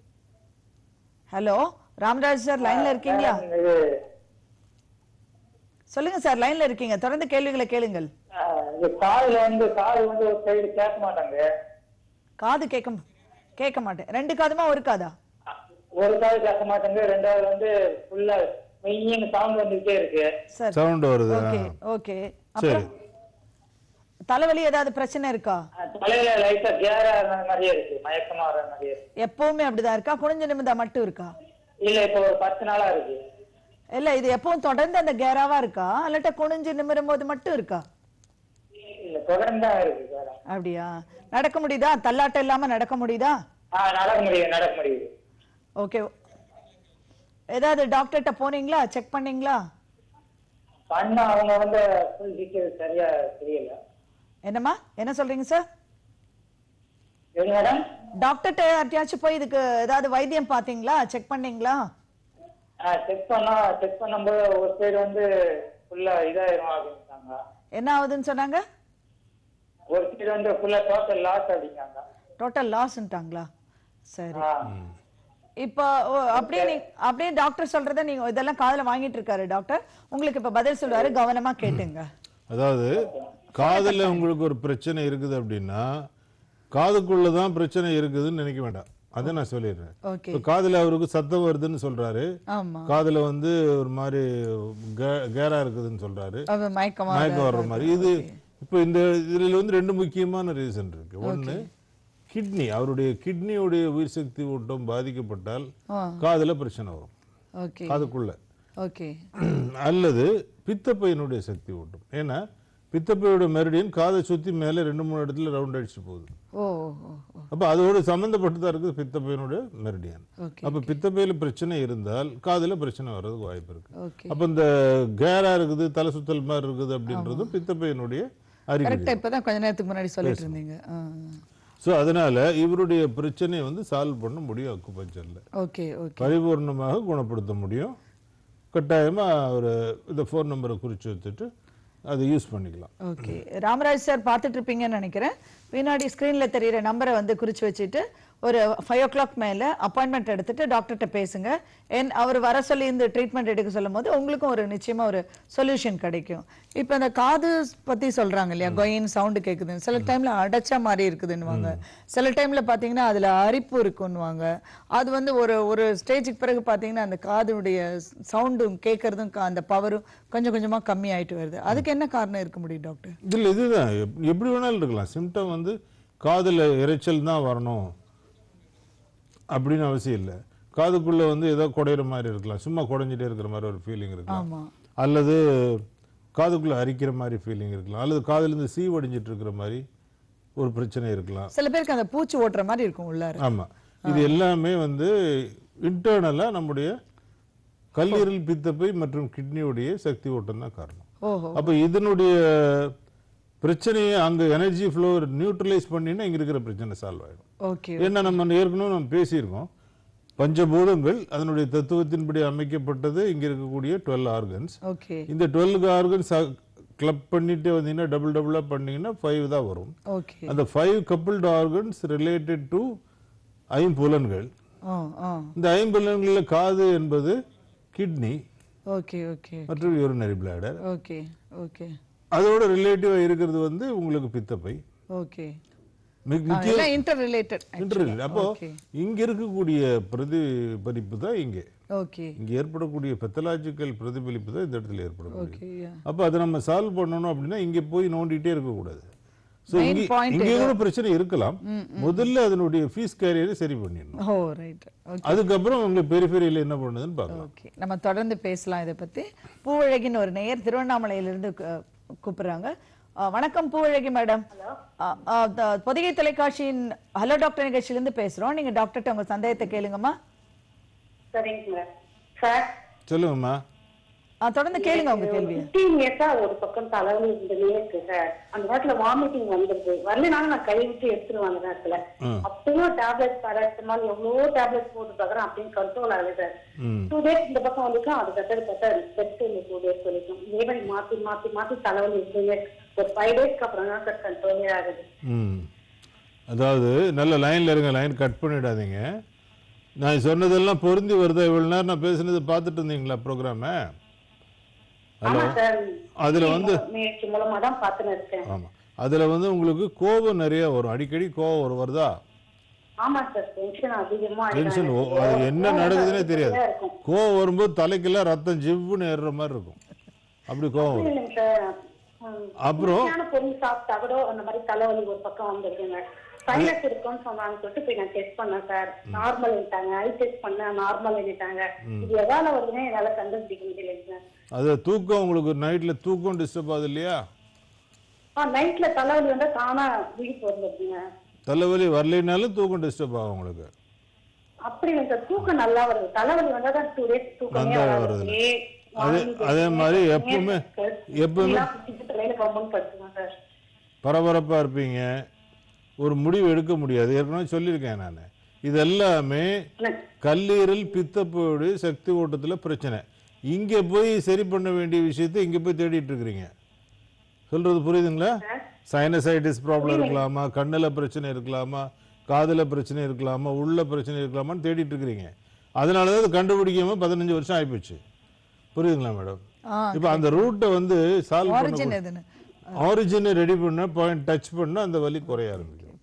ஹலோ ராமராஜ் சார் லைன்ல இருக்கீங்களா சொல்லுங்க சார் லைன்ல இருக்கீங்க தொடர்ந்து கேள்விகளை கேளுங்கள் இந்த காதுல வந்து காது வந்து ஒரு சைடு கேட்க மாட்டாங்க காது கேட்க ம- கேட்க மாட்டேன் ரெண்டு காதுமா ஒரு காதா ஒரு காது கேட்க மாட்டாங்க ரெண்டாவது வந்து ஃபுல்லா மெய்யின்னு சவுண்ட் வந்துகிட்டே இருக்கு சார் சவுண்ட் வருது ஓகே ஓகே அப்புறம் தலைவலி ஏதாவது பிரச்சனை இருக்கா அஹ் தலையில லைட்டா கேரா மாதிரியே இருக்கு மயக்கமா வர மாதிரியே இருக்கு எப்பவுமே அப்படிதான் இருக்கா குனிஞ்ச நிமிந்தா மட்டும் இருக்கா இல்ல இப்போ ஒரு பத்து நாளா இருக்கு இல்ல இது எப்பவும் தொடர்ந்து அந்த கேராவா இருக்கா அல்லட்ட குனிஞ்சு நிமிரும் போது மட்டும் இருக்கா இல்ல தொடர்ந்து தான் இருக்கு வேற அப்படியா நடக்க முடியுதா தள்ளாட்டம் இல்லாம நடக்க முடியுதா ஆஹ் நடக்க முடியுது நடக்க முடியுது ஓகே ஏதாவது டாக்டர்கிட்ட போனீங்களா செக் பண்ணீங்களா பண்ண அவங்க வந்து ஃபுல் டீட்டெயில் சரியா தெரியல என்னம்மா என்ன சொல்றீங்க சார் சரி மேடம் டாக்டர்கிட்ட யார்ட்டையாச்சும் போய் இதுக்கு ஏதாவது வைத்தியம் பாத்தீங்களா செக் பண்ணீங்களா செக் பண்ணா செக் பண்ணும்போது ஒரு சைடு வந்து ஃபுல்லா இதாயிரும் அப்படின்ட்டாங்க என்ன ஆகுதுன்னு சொன்னாங்க ஒரு சைடு வந்து ஃபுல்லா டோட்டல் லாஸ் அப்படிங்காங்க டோட்டல் லாஸ்ன்ட்டாங்களா சரி ஆ. இப்போ ஓ, அப்படியே நீ அப்படியே டாக்டர் சொல்றத நீங்க இதெல்லாம் காதுல வாங்கிட்டு இருக்காரு டாக்டர் உங்களுக்கு இப்ப பதில் சொல்லுவாரு கவனமா கேட்டுங்க அதாவது காதுல உங்களுக்கு ஒரு பிரச்சனை இருக்குது அப்படின்னா காதுக்குள்ள தான் பிரச்சனை இருக்குதுன்னு நினைக்க வேண்டாம் அதை நான் சொல்லிடுறேன் ஓகே இப்போ காதுல அவருக்கு சத்தம் வருதுன்னு சொல்றாரு ஆமா காதுல வந்து ஒரு மாதிரி கே- கேரா இருக்குதுன்னு சொல்றாரு அது மயக்கமா மயக்கம் வர்ற மாதிரி இது இப்போ இந்த இதுல வந்து ரெண்டு முக்கியமான ரீசன் இருக்கு ஒண்ணு கிட்னி அவருடைய கிட்னியுடைய உயிர் சக்தி ஊட்டம் பாதிக்கப்பட்டால் ஆ. காதுல பிரச்சனை வரும் ஓகே காதுக்குள்ள ஓகே அல்லது பித்தப்பையினுடைய சக்தி ஊட்டும் ஏன்னா பித்தப்பையோட மெரிடியன் காதை சுத்தி மேலே ரெண்டு மூணு இடத்துல ரவுண்ட் அடிச்சு போகுது ஓ ஓ, ஓ, ஓ அப்ப அதோட சம்மந்தப்பட்டதா இருக்குது பித்தப்பையினுடைய மெரிடியன் ஓகே அப்ப பித்தப்பையில பிரச்சனை இருந்தால் காதுல பிரச்சனை வர்றதுக்கு வாய்ப்பு இருக்கு ஓகே அப்ப இந்த கேரா இருக்குது தலை சுத்தல் மாதிரி இருக்குது அப்படின்றதும் பித்தப்பையினுடைய அறிகுறி கரெக்டா இப்பதான் கொஞ்ச நேரத்துக்கு முன்னாடி சொல்லிட்டு இருந்தீங்க ஆ, ஸோ அதனால இவருடைய பிரச்சனையை வந்து சால்வ் பண்ண முடியும் அக்குபஞ்சர்ல ஓகே ஓகே பரிபூர்ணமாக குணப்படுத்த முடியும் கட்டாயமா ஒரு இந்த ஃபோன் நம்பரை குறித்து வச்சுட்டு அதை யூஸ் பண்ணிக்கலாம் ஓகே ராமராஜ் சார் பார்த்துட்டு இருப்பீங்கன்னு நினைக்கிறேன் பின்னாடி ஸ்க்ரீனில் தெரியிற நம்பரை வந்து குறிச்சு வச்சுட்டு ஒரு ஃபைவ் ஓ கிளாக் மேலே அப்பாயின்மெண்ட் எடுத்துட்டு டாக்டர்கிட்ட பேசுங்க என் அவர் வர சொல்லி இந்த ட்ரீட்மெண்ட் எடுக்க சொல்லும் போது உங்களுக்கும் ஒரு நிச்சயமா ஒரு சொல்யூஷன் கிடைக்கும் இப்போ இந்த காது பத்தி சொல்றாங்க இல்லையா கொயின் சவுண்டு கேட்குது சில டைம்ல அடைச்ச மாதிரி இருக்குதுன்னுவாங்க சில டைம்ல பாத்தீங்கன்னா அதுல அரிப்பு இருக்குன்னுவாங்க அது வந்து ஒரு ஒரு ஸ்டேஜுக்கு பிறகு பாத்தீங்கன்னா அந்த காதுடைய சவுண்டும் கேட்கறதும் கா- அந்த பவரும் கொஞ்சம் கொஞ்சமா கம்மி ஆயிட்டு வருது அதுக்கு என்ன காரணம் இருக்க முடியும் டாக்டர் இதில் இதுதான் எப்- எப்படி வேணாலும் இருக்கலாம் சிம்டம் வந்து காதுல இரைச்சல் தான் வரணும் அப்படின்னு அவசியம் இல்லை காதுக்குள்ள வந்து ஏதோ குடையிற மாதிரி இருக்கலாம் சும்மா குடைஞ்சிட்டே இருக்கிற மாதிரி ஒரு ஃபீலிங் இருக்கலாம் ஆமா அல்லது காதுக்குள்ள அரிக்கிற மாதிரி ஃபீலிங் இருக்கலாம் அல்லது காதுலேருந்து சீ வடிஞ்சிட்டு இருக்கிற மாதிரி ஒரு பிரச்சனை இருக்கலாம் சில பேருக்கு அந்த பூச்சி ஓட்டுற மாதிரி இருக்கும் உள்ளார ஆமா இது எல்லாமே வந்து இன்டர்னலா நம்முடைய கல்லீரல் பித்தப்பை மற்றும் கிட்னியுடைய சக்தி ஓட்டம் தான் காரணம் ஓஹோ அப்ப இதனுடைய பிரச்சனையை அங்க எனர்ஜி ஃப்ளோ நியூட்ரலைஸ் பண்ணினா இங்க இருக்கிற பிரச்சனை சால்வ் ஆயிடும் ஓகே ஏன்னா நம்ம ஏற்கனவே நம்ம பேசியிருக்கோம் பஞ்சபூதங்கள் அதனுடைய தத்துவத்தின்படி அமைக்கப்பட்டது இங்க இருக்கக்கூடிய டுவெல் ஆர்கன்ஸ் ஓகே இந்த டுவெல் ஆர்கன்ஸ் கிளப் பண்ணிட்டு வந்தீங்கன்னா டபுள் டபுளா பண்ணீங்கன்னா ஃபைவ் தான் வரும் ஓகே அந்த five coupled organs related to ஐம்புலன்கள் ஆ ஆ இந்த ஐம்புலன்களில் காது என்பது கிட்னி ஓகே ஓகே மற்றும் யூரினரி பிளாடர் ஓகே ஓகே அதோட ரிலேட்டிவா இருக்கிறது வந்து உங்களுக்கு பித்தப்பை ஓகே மிக- முக்கிய எல்லாம் இன்டர் ரிலேட்டட் interrelated. அப்போ ஓகே இங்க இருக்கக்கூடிய பிரதிபலிப்பு தான் இங்கே ஓகே இங்க ஏற்படக்கூடிய பெத்தலாஜிக்கல் பிரதிபலிப்பு தான் இந்த இடத்துல ஏற்படக்கூடிய ஓகே அப்போ அதை நம்ம சால்வ் பண்ணணும் அப்படின்னா இங்க போய் நோண்டிட்டே இருக்கக்கூடாது ஸோ Main இங்கே point இங்கே கூட பிரச்சனை இருக்கலாம் முதல்ல அதனுடைய ஃபீஸ் கேரியரை சரி பண்ணிடணும் ஓ ரைட் ஓகே அதுக்கப்புறம் உங்களுக்கு பெரிஃபெரியில் என்ன பண்ணுதுன்னு பார்க்கலாம் ஓகே நம்ம தொடர்ந்து பேசலாம் இதை பத்தி பூவழகின்னு ஒரு நேயர் திருவண்ணாமலையிலிருந்து கூ- கூப்பிடுறாங்க ஆ, வணக்கம் பூவழகி மேடம் ஆ, ஆ, த- பொதிகை தொலைக்காட்சியின் ஹலோ டாக்டர் நிகழ்ச்சியிலிருந்து பேசுறோம் நீங்க டாக்டர்கிட்ட உங்க சந்தேகத்தை கேளுங்கம்மா சரிங்க சார் சொல்லுங்கம்மா ஆ, தொடர்ந்து கேளுங்க உங்க கேள்வியை ஃபிஃப்டீன் இயர்ஸா ஒரு பக்கம் தலைவலி இருந்துட்டே இருக்கு சார் அந்த நேரத்துல வாமிட்டிங் வந்துருது வரலனாலும் நான் கை விட்டு எடுத்துருவேன் அந்த நேரத்துல ம். அப்பயும் டேப்லெட் பேராசிட்டமால் எவ்வளவோ டேப்லெட் போட்டு பார்க்கறேன் அப்படின்னு கண்ட்ரோல் ஆகுது சார் ம் டூ டேஸ் இந்த பக்கம் வந்துக்கும் அது கட்டது கட்ட பெஸ்ட் இந்த டூ டேஸ் வரைக்கும் இதே மாதிரி மாத்தி மாத்தி மாத்தி தலைவலி இருந்துங்க ஒரு ஃபைவ் டேஸ்க்கு அப்புறம் தான் சார் கண்ட்ரோலே ஆகுது ம் அதாவது நல்ல லைனில் இருங்க லைன் கட் பண்ணிடாதீங்க நான் சொன்னதெல்லாம் பொருந்தி வருதா இவ்வளோ நேரம் நான் பேசுனது பார்த்துட்டு இருந்தீங்களா ப்ரோக்ராமை ஹலோ ஆமா சார் அதுல வந்து முயற்சி மூலமா தான் பார்த்துன்னு இருக்கேன் ஆமாம் அதில் வந்து உங்களுக்கு கோபம் நிறைய வரும் அடிக்கடி கோபம் வரும் வருதா ஆமா சார் டென்ஷன் அதிகமா டென்ஷன் ஆயிடும் அது என்ன நடக்குதுன்னே தெரியாது இருக்கும் கோவம் வரும்போது தலைக்கெல்லாம் ரத்தம் ஜிவ்வுன்னு ஏறுற மாதிரி இருக்கும் அப்படி கோவம் வரும் இல்லைங்க சார் ம், அப்புறம் ருசியான பொருள் சாப்பிட்டா கூட அந்த மாதிரி தலைவலி ஒரு பக்கம் வந்துருதுங்க சைனஸ் இருக்குன்னு சொன்னாங்க சொல்லிட்டு போய் நான் டெஸ்ட் பண்ணேன் சார் நார்மல் பண்ணிட்டாங்க ஐ டெஸ்ட் பண்ணேன் நார்மல் பண்ணிட்டாங்க இது எதால வருதுன்னு என்னால கண்டுபிடிக்க முடியலைங்க சார் அது தூக்கம் உங்களுக்கு நைட்டில் தூக்கம் டிஸ்டர்ப் ஆகுது இல்லையா ஆ நைட்ல தலைவலி வந்தா தானா விழிப்பு வந்துருதுங்க தலைவலி வரலைனாலும் தூக்கம் டிஸ்டர்ப் ஆகும் உங்களுக்கு அப்படி இல்லைங்க சார் தூக்கம் நல்லா வருது தலைவலி வந்தா தான் டூ டேஸ் தூக்கமே நல்லா வராது வருது. ஒரே அதே வாந்தி அதே வருது. மாதிரி எப்பவுமே எப்பவுமே இதெல்லாம் குடிச்சிட்டு தலையில கம்முன்னு படுத்துங்க சார் பரபரப்பாக இருப்பீங்க ஒரு முடிவு எடுக்க முடியாது ஏற்கனவே சொல்லியிருக்கேன் நான் இது எல்லாமே கல்லீரல் பித்தப்போடு சக்தி ஓட்டத்தில் பிரச்சனை இங்கே போய் சரி பண்ண வேண்டிய விஷயத்தை இங்கே போய் தேடிட்டு இருக்கிறீங்க சொல்றது புரியுதுங்களா சைனசைட்டிஸ் ப்ராப்ளம் இருக்கலாமா கண்ணில் பிரச்சனை இருக்கலாமா காதில் பிரச்சனை இருக்கலாமா உள்ள பிரச்சனை இருக்கலாமான்னு தேடிட்டு இருக்கிறீங்க அதனால தான் அது கண்டுபிடிக்காம பதினஞ்சு வருஷம் ஆயிப்போச்சு புரியுதுங்களா மேடம் ஆ இப்போ அந்த ரூட்டை வந்து சால்வ் ஆரிஜின் பண்ண எதுன்னு ஆரிஜினை ரெடி பண்ண பாயிண்ட் டச் பண்ணா அந்த வலி குறைய ஆரம்பிக்கும்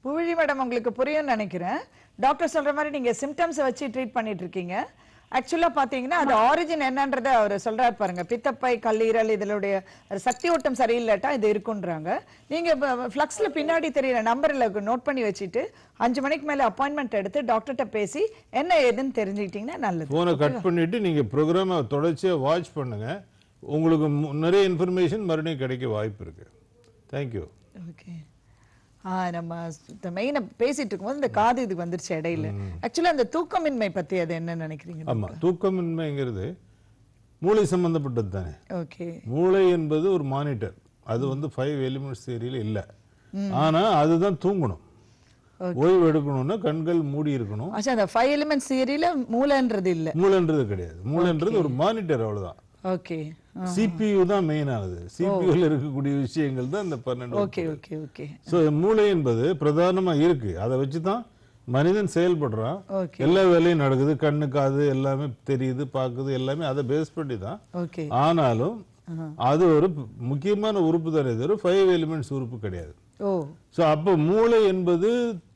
புவிழி மேடம் உங்களுக்கு புரியும்னு நினைக்கிறேன் டாக்டர் சொல்ற மாதிரி நீங்க சிம்டம்ஸை வச்சு ட்ரீட் பண்ணிட்டு இருக்கீங்க ஆக்சுவலா பாத்தீங்கன்னா அது ஆரிஜின் என்னன்றத அவர் சொல்றாரு பாருங்க பித்தப்பை கல்லீரல் இதனுடைய சக்தி ஓட்டம் சரியில்லாட்டா இது இருக்குன்றாங்க நீங்க ஃப்ளக்ஸ்ல பின்னாடி தெரியற நம்பர்ல நோட் பண்ணி வச்சுட்டு அஞ்சு மணிக்கு மேல அப்பாயின்மெண்ட் எடுத்து டாக்டர்கிட்ட பேசி என்ன ஏதுன்னு தெரிஞ்சுக்கிட்டீங்கன்னா நல்லது ஃபோனை கட் பண்ணிட்டு நீங்க ப்ரோக்ராமை தொடர்ச்சியா வாட்ச் பண்ணுங்க உங்களுக்கு மு- நிறைய இன்ஃபர்மேஷன் மறுபடியும் கிடைக்க வாய்ப்பு இருக்கு தேங்க்யூ ஓகே ஆ நம்ம இந்த மெயினை பேசிட்டு இருக்கும்போது இந்த காது இதுக்கு வந்துருச்சு இடையில ஆக்சுவலா அந்த தூக்கமின்மை பத்தி அது என்ன நினைக்கிறீங்க ஆமா தூக்கமின்மைங்கிறது மூளை சம்பந்தப்பட்டது தானே ஓகே மூளை என்பது ஒரு மானிட்டர் அது வந்து ஃபைவ் எலிமெண்ட்ஸ் தியரியில இல்ல ஆனா அதுதான் தூங்கணும் ஓய்வு எடுக்கணும்னா கண்கள் மூடி இருக்கணும் ஆச்சா அந்த ஃபைவ் எலிமெண்ட்ஸ் தியரியில மூளைன்றது இல்ல மூளைன்றது கிடையாது மூளைன்றது ஒரு மானிட்டர் அவ்வளவுதான் ஓகே சிபியு தான் மெயின் ஆனது சிபியூல இருக்கக்கூடிய விஷயங்கள் தான் இந்த பன்னெண்டு ஓகே ஓகே ஓகே ஸோ மூளை என்பது பிரதானமா இருக்கு அதை வச்சு தான் மனிதன் செயல்படுறான் Okay. எல்லா வேலையும் நடக்குது கண்ணு காது எல்லாமே தெரியுது பார்க்குது எல்லாமே அதை பேஸ் பண்ணி தான் ஓகே ஆனாலும் அது ஒரு முக்கியமான உறுப்பு தானே தவிர ஃபைவ் எலிமெண்ட்ஸ் உறுப்பு கிடையாது ஓ ஸோ அப்போ மூளை என்பது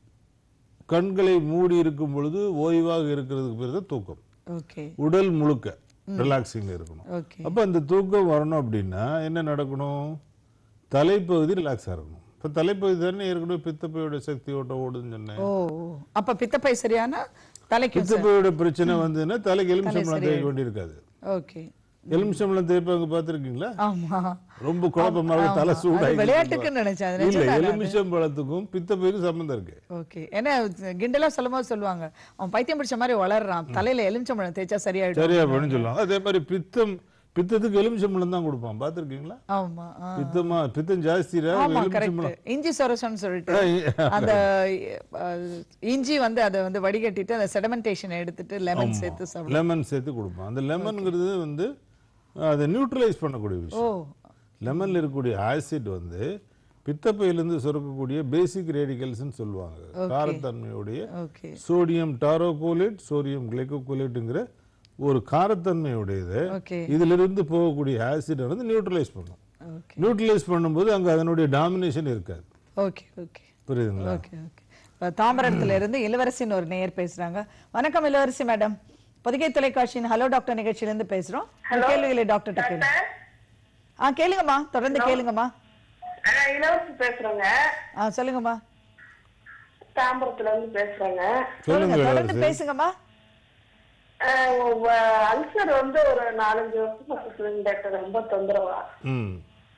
கண்களை மூடி இருக்கும் பொழுது ஓய்வாக இருக்கிறதுக்கு பேர் தான் தூக்கம் ஓகே உடல் முழுக்க ரிலாக்ஸிங் இருக்கணும் ஓகே அப்போ அந்த தூக்கம் வரணும் அப்படின்னா என்ன நடக்கணும் தலைப்பகுதி ரிலாக்ஸாக இருக்கணும் இப்போ தலைப்பகுதி தானே ஏற்கனவே பித்தப்பையோட சக்தி ஓட்டம் ஓடுதுன்னு சொன்னேன் ஓ ஓ. அப்ப பித்தப்பை சரியானா தலைக்கு பித்தப்பையோட பிரச்சனை வந்ததுன்னா தலைக்கு எலுமிச்சம்பழம் தேய்க்க வேண்டியிருக்காது ஓகே எலுமிச்சம்பழம் தேய்ப்பாங்க பார்த்துருக்கீங்களா ஆமா ரொம்ப குழப்பமாக ஆமா. தலை அது சூடாகி விளையாட்டுக்குன்னு நினைச்சேன் அது இல்ல நிஜம்தானா அது? எலுமிச்சம்பழத்துக்கும் பித்தப்பைக்கும் சம்மந்தம் இருக்கு ஓகே ஏன்னா கிண்டலா சொல்லும்போது சொல்லுவாங்க அவன் பைத்தியம் பிடிச்ச மாதிரி வளர்றான் தலையில எலுமிச்சம்பழம் தேய்ச்சா சரியாயிடும் சரியா பண்ணு சொல்லுவாங்க அதே மாதிரி பித்தம் பித்தத்துக்கு எலுமிச்சம்பழம் தான் கொடுப்பான் பார்த்துருக்கீங்களா ஆமா ஆ. பித்தமா பித்தம் ஜாஸ்திரா ஆமா எலுமிச்சம்பழம் கரெக்ட் இஞ்சி சொரசம்னு சொல்லிட்டு ஆ, அந்த அஹ், இஞ்சி வந்து அதை வந்து வடிகட்டிட்டு அந்த செடமெண்டேஷன் எடுத்துட்டு லெமன் சேர்த்து சாப்பிடும் லெமன் சேர்த்து கொடுப்பான் அந்த லெமன்ங்கிறது வந்து அதை நியூட்ரலைஸ் பண்ணக்கூடிய ஓ விஷயம் லெமன்ல இருக்கக்கூடிய ஆசிட் வந்து பித்தப்பையிலிருந்து சுரக்கக்கூடிய பேசிக் ரேடிகல்ஸ்னு சொல்லுவாங்க காரத்தன்மையுடைய ஓகே சோடியம் டாரோகோலேட் சோடியம் கிளைகோகோலேட்டுங்கிற ஒரு காரத்தன்மையுடையது ஓகே இதுல இருந்து போகக்கூடிய ஆசிட் வந்து நியூட்ரலைஸ் பண்ணும் ஓகே நியூட்ரலைஸ் பண்ணும்போது அங்க அதனுடைய டாமினேஷன் இருக்காது ஓகே ஓகே புரியுதுங்களா ஓகே ஓகே இப்ப தாம்பரத்துல இருந்து இளவரசின்னு ஒரு நேயர் பேசுறாங்க வணக்கம் இளவரசி மேடம் பொதிகை தொலைக்காட்சியின் ஹலோ டாக்டர் நிகழ்ச்சியில இருந்து பேசுறோம் உங்க கேள்விகளை டாக்டர்கிட்ட கேளுங்க ஆ கேளுங்கம்மா தொடர்ந்து கேளுங்கம்மா ஆஹ் இளவரசி பேசுறேங்க ஆ சொல்லுங்கம்மா தாம்பரத்துல இருந்து பேசுறேங்க சொல்லுங்க சொல்லுங்க தொடர்ந்து இளவரசி. பேசுங்கம்மா அல்சர் வந்து ஒரு நாலஞ்சு வருஷமா இருக்குதுங்க டாக்டர் ரொம்ப தொந்தரவா ம்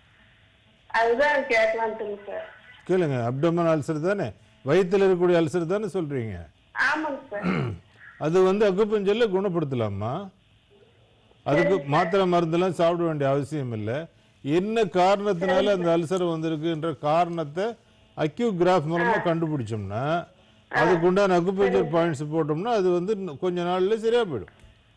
அதுதான் கேட்கலான்ட்டுங்க சார் கேளுங்க அப்டமன் அல்சர் தானே வயித்துல இருக்கக்கூடிய அல்சர் தானே சொல்றீங்க ஆமாங்க சார் அது வந்து அக்குப்பஞ்சல்ல குணப்படுத்தலாமா அதுக்கு மாத்திரை மருந்தெல்லாம் சாப்பிட வேண்டிய அவசியம் இல்லை என்ன காரணத்தினால அந்த அல்சர் வந்திருக்குன்ற காரணத்தை அக்யூ கிராஃப் மூலமா கண்டுபிடிச்சோம்னா அதுக்கு உண்டான அக்குபஞ்சர் பாயிண்ட்ஸ் போட்டோம்னா அது வந்து இன்னும் கொஞ்ச நாள்ல சரியா போயிடும்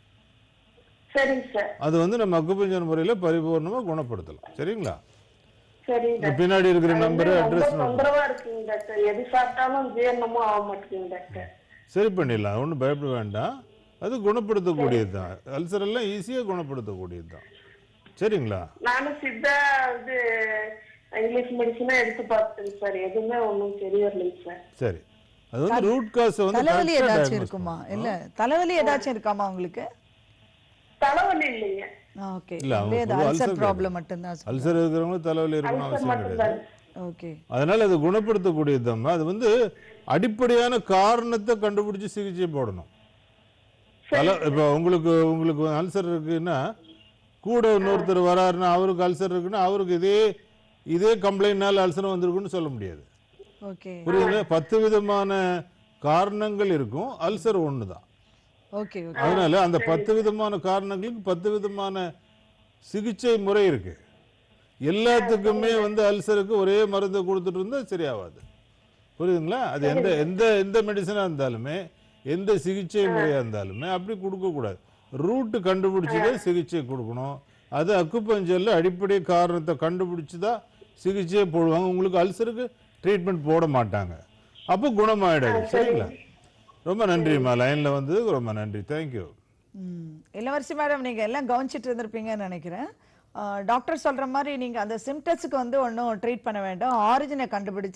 சரிங்க சார் அது வந்து நம்ம அக்குபஞ்சர் முறையில பரிபூர்ணமா குணப்படுத்தலாம் சரிங்களா சரிங்க இந்த டாக்டர் பின்னாடி இருக்கிற அது நம்பர் வந்து ரொம்ப அட்ரஸ் தொந்தரவா இருக்குங்க டாக்டர் எது சாப்பிட்டாலும் ஜீரணமும் ஆக மாட்டேங்குது டாக்டர் சரி பண்ணிடலாம் ஒன்றும் பயப்பட வேண்டாம் அது குணப்படுத்தக்கூடியது தான் அல்சர் எல்லாம் ஈஸியாக குணப்படுத்தக்கூடியது தான் சரிங்களா நானும் சித்தா இது இங்கிலீஷ் மெடிசனும் எடுத்து பார்த்தேங்க சார் எதுவுமே ஒன்றும் சரி வரலைங்க சார் சரி அது வந்து ரூட் காசை வந்து தலைவலி correct ஆ ஏதாச்சும் diagnose இருக்குமா பண்ணணும். இல்ல தலைவலி ஏதாச்சும் இருக்காமா உங்களுக்கு தலைவலி இல்லைங்க ஓகே இல்ல, அவங்க அது full அல்சர் ulcer ப்ராப்ளம் மட்டும்தான் அல்சர் இருக்கிறவங்களும் தலைவலி இருக்கணும் அல்சர் அவசியம் கிடையாது மட்டும்தான் ஓகே அதனால அது குணப்படுத்தக்கூடியது அது வந்து அடிப்படையான காரணத்தை கண்டுபிடிச்சு சிகிச்சை போடணும் தலை இப்போ உங்களுக்கு உங்களுக்கு அல்சர் இருக்குன்னா கூட இன்னொருத்தர் வராருன்னா அவருக்கு அல்சர் இருக்குன்னா அவருக்கு இதே இதே கம்ப்ளைண்ட்னால அல்சர் வந்திருக்குன்னு சொல்ல முடியாது ஓகே புரியுது பத்து விதமான காரணங்கள் இருக்கும் அல்சர் ஒன்று தான் ஓகே ஓகே அதனால அந்த பத்து விதமான காரணங்களுக்கு பத்து விதமான சிகிச்சை முறை இருக்கு எல்லாத்துக்குமே வந்து அல்சருக்கு ஒரே மருந்து கொடுத்துட்டு இருந்தா சரியாகாது புரியுதுங்களா அது எந்த எந்த எந்த மெடிசனாக இருந்தாலுமே எந்த சிகிச்சை முறையாக இருந்தாலுமே அப்படி கொடுக்கக்கூடாது ரூட்டு கண்டுபிடிச்சி தான் சிகிச்சை கொடுக்கணும் அது அக்குப்பஞ்சல்ல அடிப்படை காரணத்தை கண்டுபிடிச்சி தான் சிகிச்சையே போடுவாங்க உங்களுக்கு அல்சருக்கு ட்ரீட்மெண்ட் போட மாட்டாங்க அப்போ குணமாயிடாது சரிங்களா ரொம்ப நன்றிம்மா லைனில் வந்ததுக்கு ரொம்ப நன்றி தேங்க்யூ ம். இளவரசி மேடம் நீங்க எல்லாம் கவனிச்சிட்டு இருந்திருப்பீங்கன்னு நினைக்கிறேன் டாக்டர் சொல்ற மாதிரி நீங்க அந்த சிம்டம்ஸுக்கு வந்து ஒன்றும் ட்ரீட் பண்ண வேண்டாம் ஆரிஜினை கண்டுபிடிச்சு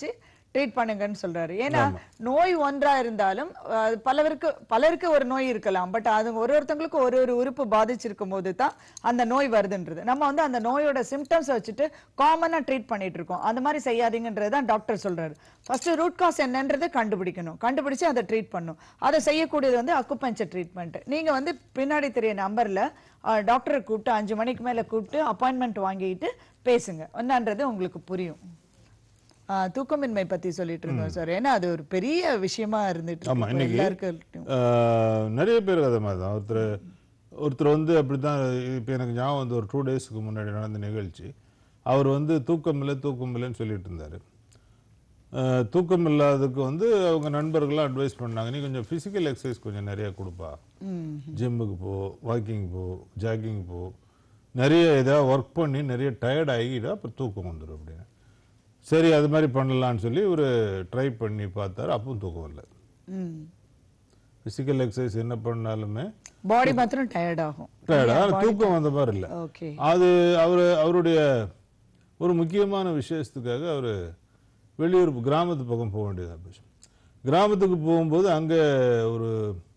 ட்ரீட் பண்ணுங்கன்னு சொல்றாரு ஏன்னா நோய் ஒன்றா இருந்தாலும் அது பலருக்கு பலருக்கு ஒரு நோய் இருக்கலாம் பட் அது ஒரு ஒருத்தவங்களுக்கு ஒரு ஒரு உறுப்பு பாதிச்சிருக்கும் போது தான் அந்த நோய் வருதுன்றது நம்ம வந்து அந்த நோயோட சிம்டம்ஸ் வச்சுட்டு காமனா ட்ரீட் பண்ணிட்டு இருக்கோம் அந்த மாதிரி செய்யாதீங்கன்றது தான் டாக்டர் சொல்றாரு ஃபர்ஸ்ட் ரூட் காஸ் என்னன்றதை கண்டுபிடிக்கணும் கண்டுபிடிச்சு அதை ட்ரீட் பண்ணும் அதை செய்யக்கூடியது வந்து அக்குபஞ்சர் ட்ரீட்மெண்ட் நீங்க வந்து பின்னாடி தெரிய நம்பர்ல டாக்டரை கூப்பிட்டு அஞ்சு மணிக்கு மேல கூப்பிட்டு அப்பாயின்மெண்ட் வாங்கிட்டு பேசுங்க என்னன்றது உங்களுக்கு புரியும் ஆஹ் தூக்கமின்மை பத்தி சொல்லிட்டு இருந்தோம் சார் ஏன்னா அது ஒரு பெரிய விஷயமா இருந்துட்டு ஆமா இருக்கு இன்னைக்கு எல்லாருக்கும் ஆஹ், நிறைய பேர் அதே மாதிரி தான் ஒருத்தர் ஒருத்தர் வந்து அப்படி தான் இப்போ எனக்கு ஞாபகம் வந்து ஒரு டூ டேஸ்க்கு முன்னாடி நடந்த நிகழ்ச்சி அவர் வந்து தூக்கம் இல்லை தூக்கம் இல்லைன்னு சொல்லிட்டு இருந்தார் தூக்கம் இல்லாததுக்கு வந்து அவங்க நண்பர்கள்லாம் அட்வைஸ் பண்ணாங்க நீ கொஞ்சம் ஃபிசிக்கல் எக்ஸசைஸ் கொஞ்சம் நிறைய கொடுப்பா ஜிம்முக்கு போ வாக்கிங் போ ஜாக்கிங் போ நிறைய ஏதாவது ஒர்க் பண்ணி நிறைய டயர்ட் ஆகிடும் அப்புறம் தூக்கம் வந்துடும் அப்படின்னு சரி அது மாதிரி பண்ணலான்னு சொல்லி ஒரு ட்ரை பண்ணி பார்த்தாரு அப்பவும் தூக்கம் இல்லை ஃபிசிக்கல் எக்ஸசைஸ் என்ன பண்ணாலுமே பாடி மாத்திரம் டயர்ட் ஆகும் tired. ஆனா தூக்கம் வந்த மாதிரி இல்லை ஓகே அது அவர் அவருடைய ஒரு முக்கியமான விஷயத்துக்காக அவர் வெளியூர் கிராமத்து பக்கம் போக வேண்டியதாக போச்சு கிராமத்துக்கு போகும்போது அங்கே ஒரு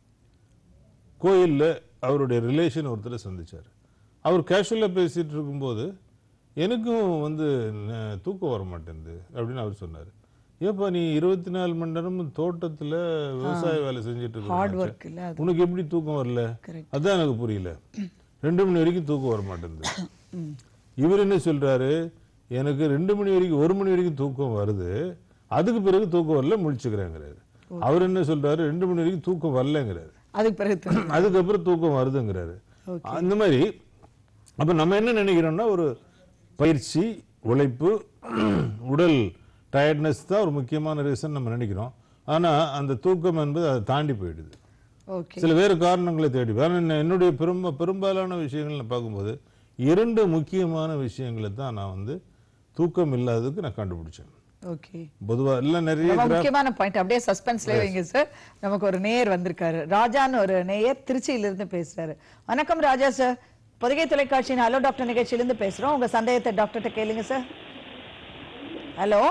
கோயிலில் அவருடைய ரிலேஷன் ஒருத்தரை சந்திச்சார் அவர் கேஷுவலாக பேசிட்டு இருக்கும்போது எனக்கும் வந்து ந- தூக்கம் வர மாட்டேங்குது அப்படின்னு அவர் சொன்னார் ஏப்பா நீ இருபத்தி நாலு மணி நேரமும் தோட்டத்தில் விவசாய வேலை செஞ்சுட்டு ஹார்ட் இருக்க ஒர்க் இல்ல அது உனக்கு எப்படி தூக்கம் வரல Correct. அதான் எனக்கு புரியல ரெண்டு மணி வரைக்கும் தூக்கம் வர மாட்டேங்குது இவர் என்ன சொல்றாரு எனக்கு ரெண்டு மணி வரைக்கும் ஒரு மணி வரைக்கும் தூக்கம் வருது அதுக்கு பிறகு தூக்கம் வரல முழிச்சுக்கிறேங்கிறாரு அவர் என்ன சொல்றாரு ரெண்டு மணி வரைக்கும் தூக்கம் வரலங்கிறாரு அதுக்கு பிறகு தூக்கம். அதுக்கப்புறம் தூக்கம் வருதுங்கிறாரு அந்த மாதிரி அப்ப நம்ம என்ன நினைக்கிறோம்னா ஒரு பயிற்சி உழைப்பு உடல் டயர்ட்னஸ் தான் ஒரு முக்கியமான ரீசன் நம்ம நினைக்கிறோம் ஆனா அந்த தூக்கம் என்பது அதை தாண்டி போயிடுது ஓகே சில வேறு காரணங்களை தேடி வேற என்ன என்னுடைய பெரும்ப பெரும்பாலான விஷயங்கள் நான் பார்க்கும்போது இரண்டு முக்கியமான விஷயங்களை தான் நான் வந்து தூக்கம் இல்லாததுக்கு நான் கண்டுபிடிச்சேன் ஓகே பொதுவா எல்லாம் நிறைய ரொம்ப graph- முக்கியமான பாயிண்ட் அப்படியே சஸ்பென்ஸ்ல வைங்க சார் நமக்கு ஒரு நேயர் வந்திருக்காரு ராஜான்னு ஒரு நேயர் திருச்சியில இருந்து பேசுறாரு வணக்கம் ராஜா சார் பொதிகை தொலைக்காட்சியின் ஹலோ டாக்டர் நிகழ்ச்சியில இருந்து பேசுறோம் உங்க சந்தேகத்தை டாக்டர்கிட்ட கேளுங்க சார் ஹலோ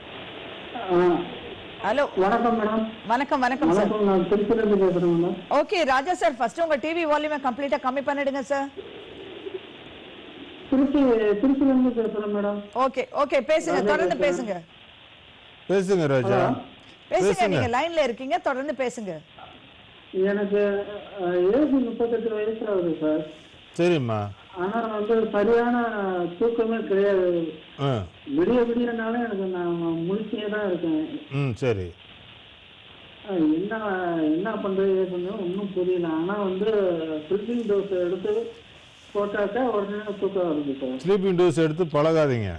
ஹலோ வணக்கம் மேடம் வணக்கம் வணக்கம் சார் வணக்கம் நான் திருச்சியிலிருந்து பேசுறேன் madam okay Raja sir first உங்க டிவி வால்யூமை கம்ப்ளீட்டா கம்மி பண்ணிடுங்க சார் திருச்சி திருச்சியிலிருந்து பேசுறேன் மேடம் ஓகே ஓகே பேசுங்க தொடர்ந்து பேசுங்க பேசுங்க ராஜா பேசுங்க நீங்க லைன்ல இருக்கீங்க தொடர்ந்து பேசுங்க எனக்கு ஏஜ் முப்பத்தெட்டு வயசு ஆகுது சார் சரிம்மா ஆனா வந்து சரியான தூக்கமே கிடையாது ஆ விடிய விடியனால எனக்கு நான் முழிச்சே தான் இருக்கேன் ம் சரி அஹ் என்ன என்ன பண்றது ஏது பண்றது ஒன்றும் புரியல ஆனா வந்து ஸ்லீப்பிங் டோஸ் எடுத்து போட்டாக்கா உடனே தூக்கம் வருது சார் ஸ்லீப்பிங் டோஸ் எடுத்து பழகாதீங்க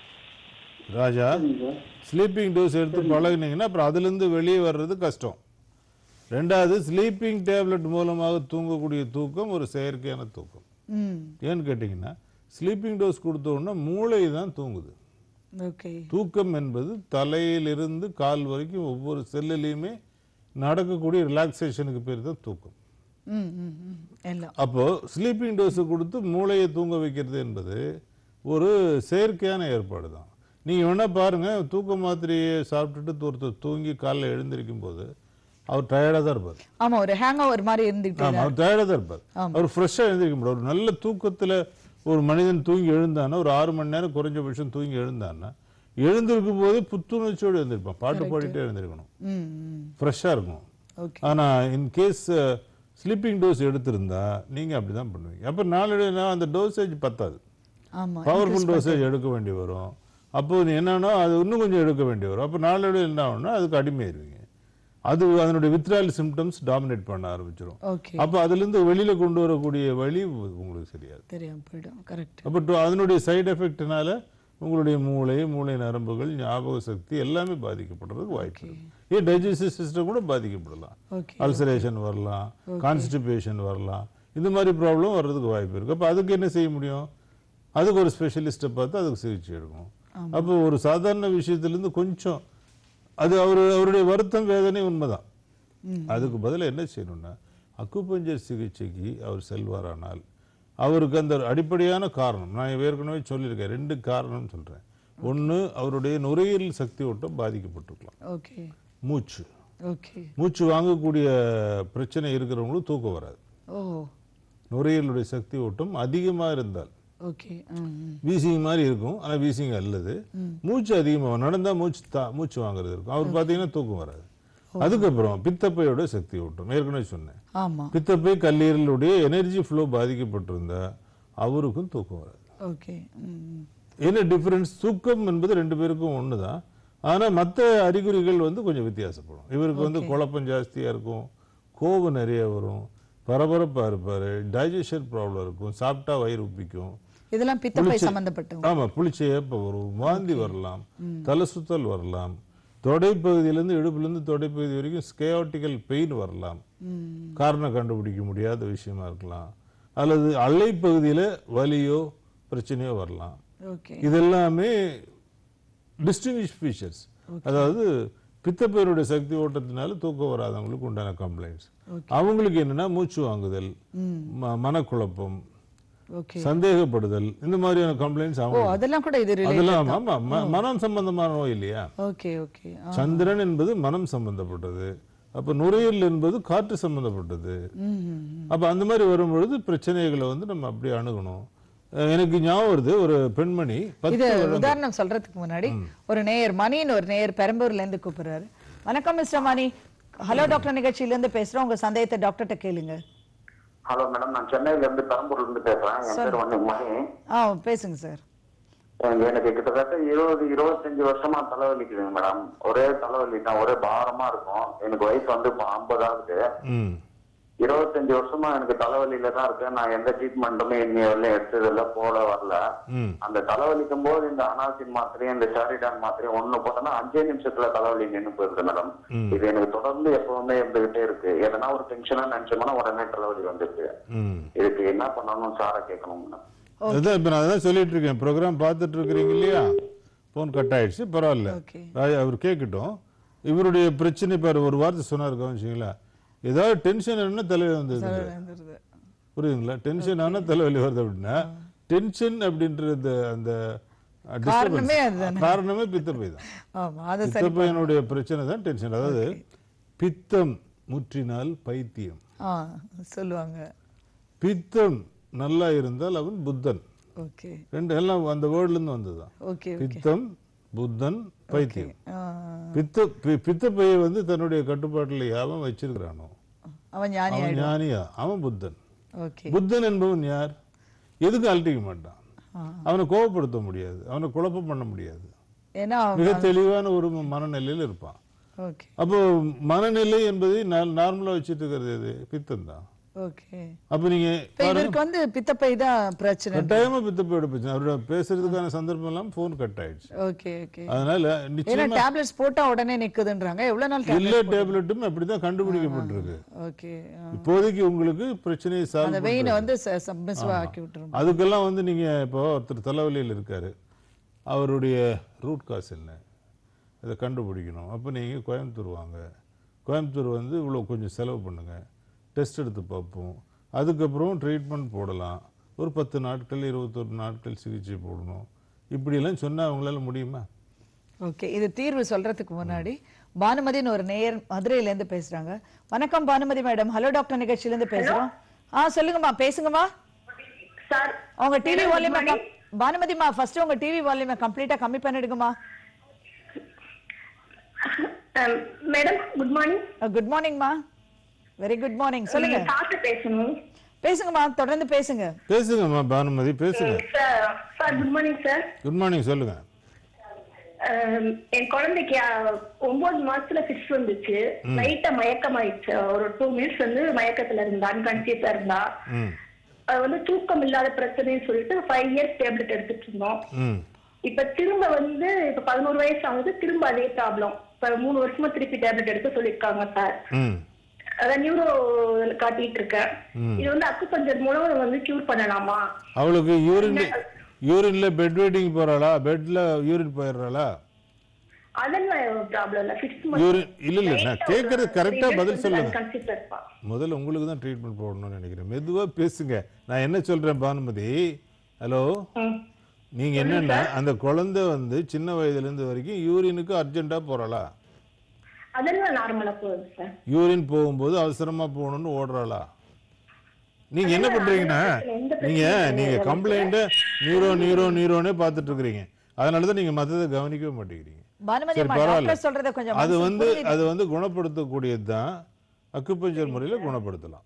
ராஜா சரிங்க சார் ஸ்லீப்பிங் டோஸ் எடுத்து பழகுனீங்கன்னா அப்புறம் அதுலேருந்து வெளியே வர்றது கஷ்டம் ரெண்டாவது ஸ்லீப்பிங் டேப்லெட் மூலமாக தூங்கக்கூடிய தூக்கம் ஒரு செயற்கையான தூக்கம் ம் ஏன்னு கேட்டிங்கன்னா ஸ்லீப்பிங் டோஸ் கொடுத்த உடனே மூளை தான் தூங்குது ஓகே தூக்கம் என்பது தலையிலிருந்து கால் வரைக்கும் ஒவ்வொரு செல்லுலேயுமே நடக்கக்கூடிய ரிலாக்ஸேஷனுக்கு பேர் தான் தூக்கம் ம் ம் ம் எல்லாம் அப்போ ஸ்லீப்பிங் டோஸை கொடுத்து மூளையை தூங்க வைக்கிறது என்பது ஒரு செயற்கையான ஏற்பாடு தான் நீங்கள் வேணா பாருங்க தூக்க மாத்திரையை சாப்பிட்டுட்டு ஒருத்தர் தூங்கி காலைல எழுந்திருக்கும் போது அவர் டயர்டாக தான் இருப்பார் ஆமா ஒரு ஹேங் ஓவர் மாதிரி இருந்துகிட்டே ஆமா அவர் டயர்டாக தான் இருப்பார் அவர் ஃப்ரெஷ்ஷாக எழுந்திருக்க முடியாது ஒரு நல்ல தூக்கத்தில் ஒரு மனிதன் தூங்கி எழுந்தான்னா ஒரு ஆறு மணி நேரம் குறைஞ்சபட்சம் தூங்கி எழுந்தான்னா எழுந்திருக்கும் போதே புத்துணர்ச்சியோடு எழுந்திருப்பான் பாட்டு பாடிட்டே எழுந்திருக்கணும் ம் ம் ஃப்ரெஷ்ஷாக இருக்கணும் ஓகே ஆனா இன் கேஸ் ஸ்லீப்பிங் டோஸ் எடுத்திருந்தா நீங்க அப்படிதான் பண்ணுவீங்க அப்ப நாளடைவில் அந்த டோசேஜ் பத்தாது ஆமா பவர்ஃபுல் டோசேஜ் எடுக்க வேண்டி வரும் அப்போ நீ என்னன்னா அது இன்னும் கொஞ்சம் எடுக்க வேண்டி வரும் அப்போ நாளடைவில் என்ன ஆகும்னா அதுக்கு அடிமையாயிருவீங்க அது அதனுடைய வித்ரால் சிம்டம்ஸ் டாமினேட் பண்ண ஆரம்பிச்சிடும் ஓகே அப்போ அதுலேருந்து வெளியில கொண்டு வரக்கூடிய வழி உங்களுக்கு சரியாது தெரியாம போயிடும் கரெக்ட் அப்போ to- அதனுடைய சைடு எஃபெக்ட்னால உங்களுடைய மூளை மூளை நரம்புகள் ஞாபக சக்தி எல்லாமே பாதிக்கப்படுறதுக்கு வாய்ப்பு இருக்கு ஏன் டைஜஸ்டிவ் சிஸ்டம் கூட பாதிக்கப்படலாம் ஓகே அல்சரேஷன் வரலாம் கான்ஸ்டிபேஷன் வரலாம் இந்த மாதிரி ப்ராப்ளம் வர்றதுக்கு வாய்ப்பு இருக்கு அப்போ அதுக்கு என்ன செய்ய முடியும் அதுக்கு ஒரு ஸ்பெஷலிஸ்ட்டை பார்த்து அதுக்கு சிகிச்சை எடுக்கணும் அப்போ ஒரு சாதாரண விஷயத்துலேருந்து கொஞ்சம் அது அவர் அவருடைய வருத்தம் வேதனை உண்மைதான் அதுக்கு பதிலா என்ன செய்யணும்னா அக்குபஞ்சர் சிகிச்சைக்கு அவர் செல்வாரானால் அவருக்கு அந்த அடிப்படையான காரணம் நான் ஏற்கனவே சொல்லியிருக்கேன் ரெண்டு காரணம் சொல்கிறேன் ஒன்று அவருடைய நுரையீரல் சக்தி ஓட்டம் பாதிக்கப்பட்டிருக்கலாம் ஓகே மூச்சு ஓகே மூச்சு வாங்கக்கூடிய பிரச்சனை இருக்கிறவங்களுக்கு தூக்கம் வராது ஓ நுரையீரலுடைய சக்தி ஓட்டம் அதிகமாக இருந்தால் ஓகே ம் ம். வீசிங் மாதிரி இருக்கும் ஆனால் வீசிங் அல்லது மூச்சு அதிகமாக நடந்தால் மூச்சு தா மூச்சு வாங்குறது இருக்கும் அவர் பார்த்தீங்கன்னா தூக்கம் வராது அதுக்கப்புறம் பித்தப்பையோட சக்தி ஓட்டம் ஏற்கனவே சொன்னேன் ஆமா பித்தப்பை கல்லீரலுடைய எனர்ஜி ஃப்ளோ பாதிக்கப்பட்டிருந்தா அவருக்கும் தூக்கம் வராது ஓகே ம் ம். என்ன டிஃபரன்ஸ் தூக்கம் என்பது ரெண்டு பேருக்கும் ஒன்று தான் ஆனால் மற்ற அறிகுறிகள் வந்து கொஞ்சம் வித்தியாசப்படும் இவருக்கு வந்து குழப்பம் ஜாஸ்தியாக இருக்கும் கோபம் நிறைய வரும் பரபரப்பாக இருப்பார் டைஜஷன் ப்ராப்ளம் இருக்கும் சாப்பிட்டா வயிறு உப்பிக்கும் இதெல்லாம் பித்தப்பை புளிச்ச- சம்பந்தப்பட்டவங்க ஆமா புளிச்ச ஏப்பம் வரும் வாந்தி வரலாம் தலை சுத்தல் வரலாம் தொடைப்பகுதியிலேருந்து இடுப்புலேருந்து தொடைப்பகுதி வரைக்கும் ஸ்கேயாட்டிக்கல் பெயின் வரலாம் காரணம் கண்டுபிடிக்க முடியாத விஷயமா இருக்கலாம் அல்லது அலைப்பகுதியில் வலியோ பிரச்சனையோ வரலாம் ஓகே இதெல்லாமே டிஸ்டிங்விஷ் ஃபீச்சர்ஸ் அதாவது பித்தப்பையனுடைய சக்தி ஓட்டத்தினால தூக்கம் வராதவங்களுக்கு உண்டான கம்ப்ளைண்ட்ஸ் அவங்களுக்கு என்னன்னா மூச்சு வாங்குதல் ம- மனக்குழப்பம் ஓகே சந்தேகப்படுதல் இந்த மாதிரியான கம்ப்ளைண்ட்ஸ் ஓ அவங்க அதெல்லாம் கூட இது ரிலேட்டட் அதெல்லாம் ஆமா ம- மனம் சம்பந்தமான நோய் இல்லையா ஓகே ஓகே ஆ. சந்திரன் என்பது மனம் சம்பந்தப்பட்டது அப்ப நுரையீரல் என்பது காற்று சம்பந்தப்பட்டது ம் ம், ம். அப்ப அந்த மாதிரி வரும்பொழுது பிரச்சனைகளை வந்து நம்ம அப்படியே அணுகணும் அஹ் எனக்கு ஞாபகம் வருது ஒரு பெண்மணி பத்து இது வருடம் உதாரணம் சொல்றதுக்கு முன்னாடி ஒரு நேயர் மணின்னு ஒரு நேயர் பெரம்பூர்ல இருந்து கூப்பிடுறாரு வணக்கம் மிஸ்டர் மணி ஹலோ டாக்டர் நிகழ்ச்சியில இருந்து பேசுறோம் உங்க சந்தேகத்தை டாக்டர்கிட்ட கேளுங்க ஹலோ மேடம் நான் சென்னையில இருந்து பெரம்பூர்ல இருந்து பேசுறேன் என் பேர் வந்து மணி ஆ பேசுங்க சார் எனக்கு- எனக்கு கிட்டத்தட்ட இருபது இருபத்தஞ்சு வருஷமா தலைவலிக்குதுங்க மேடம் ஒரே தலைவலி தான் ஒரே பாரமா இருக்கும் எனக்கு வயசு வந்து இப்போ ஐம்பது ஆகுது ம் இருபத்தஞ்சு வருஷமா எனக்கு தலைவலியில தான் இருக்கேன் நான் எந்த ட்ரீட்மெண்ட்டுமே இன்னி வரலையும் எடுத்ததில்ல போல வரல ம் அந்த தலைவலிக்கும் போது இந்த அனாசின் மாத்திரையும் இந்த ஷாரிடான் மாத்திரையும் ஒண்ணு போட்டோம்னா அஞ்சே நிமிஷத்துல தலைவலி நின்று போயிருது மேடம் ம். இது எனக்கு தொடர்ந்து எப்பவுமே இருந்துகிட்டே இருக்கு எதனா ஒரு டென்ஷனா நினைச்சோம்னா உடனே தலைவலி வந்துருக்கு ம் இதுக்கு என்ன பண்ணணும் சார கேட்கணும் மேடம் அதான் இப்போ நான் அதான் சொல்லிட்டு இருக்கேன் ப்ரோக்ராம் பார்த்துட்டு இருக்கிறீங்க இல்லையா ஃபோன் கட் ஆயிடுச்சு பரவாயில்ல Okay. ராஜா, அவர் கேட்கட்டும் இவருடைய பிரச்சனை பாரு ஒரு வார்த்தை சொன்னார் கவனிச்சிங்களா ஏதாவது டென்ஷன் என்ன தலைவலி வந்தது வந்துருது. புரியுதுங்களா டென்ஷன் ஆனா தலைவலி வருது அப்படின்னா டென்ஷன் அப்படின்றது அந்த disturbance. காரணமே அதுதானே. காரணமே பித்தப்பை தான் ஆமா அதை சரி பித்தப்பையனுடைய பிரச்சனை தான் டென்ஷன் அதாவது பித்தம் முற்றினால் பைத்தியம் ஆ சொல்லுவாங்க பித்தம் நல்லா இருந்தால் அவன் புத்தன் ஓகே ரெண்டு எல்லாம் அந்த வேர்ட்ல இருந்து வந்ததுதான் ஓகே ஓகே பித்தம் புத்தன் பைத்தியம் ஆ, பித்த பி- பித்தப்பையை வந்து தன்னுடைய கட்டுப்பாட்டில் யாவன் வச்சிருக்கிறானோ அவன் ஞானி அவன் ஆயிடும் ஞானியா அவன் புத்தன் ஓகே புத்தன் என்பவன் யார் எதுக்கும் அழட்டிக்க மாட்டான் ஆ. அவனை கோபப்படுத்த முடியாது அவனை குழப்பம் பண்ண முடியாது ஏன்னா மிக தெளிவான ஒரு மனநிலையில் இருப்பான் ஓகே அப்போ மனநிலை என்பதை நார்மலா வச்சுட்டு இருக்கிறது எது பித்தம் தான் ஓகே அப்ப நீங்க இப்ப இவருக்கு வந்து பித்தப்பை தான் பிரச்சனை கட்டாயமா பித்தப்பையோட பிரச்சனை அவரோட பேசுறதுக்கான சந்தர்ப்பம் எல்லாம் போன் கட் ஆயிடுச்சு ஓகே ஓகே அதனால ஏன்னா நிச்சயமா டேப்லெட்ஸ் போட்டா உடனே நிக்குதுன்றாங்க எவ்வளவு நாள் எல்லா tablet டேப்லெட்டும் அப்படிதான் கண்டுபிடிக்கப்பட்டிருக்கு ஓகே இப்போதைக்கு உங்களுக்கு பிரச்சனையை அந்த சால்வ் வெயினை வந்து சப்மிஸ்வா ஆக்கி விட்டுரும் அதுக்கெல்லாம் வந்து நீங்க இப்போ ஒருத்தர் தலைவலியில் இருக்காரு அவருடைய ரூட் காஸ் என்ன அதை கண்டுபிடிக்கணும் அப்போ நீங்கள் கோயம்புத்தூர் வாங்க கோயம்புத்தூர் வந்து இவ்வளோ கொஞ்சம் செலவு பண்ணுங்க டெஸ்ட் எடுத்து பார்ப்போம் அதுக்கப்புறம் ட்ரீட்மெண்ட் போடலாம் ஒரு பத்து நாட்கள் இருபத்தொரு நாட்கள் சிகிச்சை போடணும் இப்படியெல்லாம் சொன்னால் அவங்களால முடியுமா ஓகே இது தீர்வு சொல்றதுக்கு முன்னாடி பானுமதின்னு ஒரு நேயர் மதுரையில இருந்து பேசுறாங்க வணக்கம் பானுமதி மேடம் ஹலோ டாக்டர் நிகழ்ச்சியில இருந்து பேசுறோம் ஆ சொல்லுங்கம்மா பேசுங்கம்மா சார் உங்க டிவி வால்யூம் பானுமதிமா ஃபர்ஸ்ட் உங்க டிவி வால்யூம் கம்ப்ளீட்டா கம்மி பண்ணிடுங்கம்மா மேடம் குட் மார்னிங் குட் மார்னிங்மா வெரி குட் மார்னிங் சொல்லுங்க சாப்பிட்டு பேசணும் பேசுங்கம்மா தொடர்ந்து பேசுங்க பேசுங்கம்மா பானுமதி பேசுங்க sir sir good morning sir good morning சொல்லுங்க என் குழந்தைக்கு அஹ், ஒன்பது மாசத்துல ஃபிக்ஸ் வந்துச்சு லைட்டா மயக்கமாயிடுச்சு ஒரு டூ மினிட்ஸ் வந்து மயக்கத்துல இருந்தா அன்கான்சியஸா இருந்தா ம் அது வந்து தூக்கம் இல்லாத பிரச்சனைன்னு சொல்லிட்டு ஃபைவ் இயர்ஸ் டேப்லெட் எடுத்துட்டு இருந்தோம் ம் இப்ப திரும்ப வந்து இப்ப பதினோரு வயசு ஆகுது திரும்ப அதே ப்ராப்ளம் இப்ப மூணு வருஷமா திருப்பி டேப்லெட் எடுக்க சொல்லிருக்காங்க சார் ம் அதான் நியூரோ காட்டிட்டு இருக்கேன் இது வந்து அக்குபஞ்சர் மூலம் வந்து கியூர் பண்ணலாமா அவளுக்கு யூரின் யூரின்ல பெட் வெயிட்டிங் போறாளா பெட்ல யூரின் போயிடுறாளா அதெல்லாம் ப்ராப்ளம் இல்ல ஃபிக்ஸ் யூரின் இல்ல இல்ல நான் கேட்கறது கரெக்டா பதில் சொல்லுங்க கன்சிடர் இருப்பா முதல்ல உங்களுக்கு தான் ட்ரீட்மெண்ட் போடணும்னு நினைக்கிறேன் மெதுவா பேசுங்க நான் என்ன சொல்றேன் பானுமதி ஹலோ நீங்க என்னன்னா அந்த குழந்தை வந்து சின்ன வயதுல இருந்து வரைக்கும் யூரினுக்கு அர்ஜென்ட்டா போறாளா அதெல்லாம் நார்மலா போகுது சார் யூரின் போகும்போது அவசரமா போகணும்னு ஓடுறாளா நீங்க என்ன பண்றீங்கன்னா எந்த நீங்க பிரச்சனையும் நீங்க கிடையாது. கம்ப்ளைண்ட் நியூரோ நியூரோ நியூரோனே பார்த்துட்டு இருக்கிறீங்க அதனால தான் நீங்க மத்ததை கவனிக்கவே மாட்டேங்கிறீங்க பானுமதி சரி அம்மா பரவாயில்ல டாக்டர் சொல்றத கொஞ்சம் அது மனசுக்கு வந்து புரியுது. அது வந்து குணப்படுத்தக்கூடியது தான் அக்குப்பஞ்சர் முறையில் குணப்படுத்தலாம்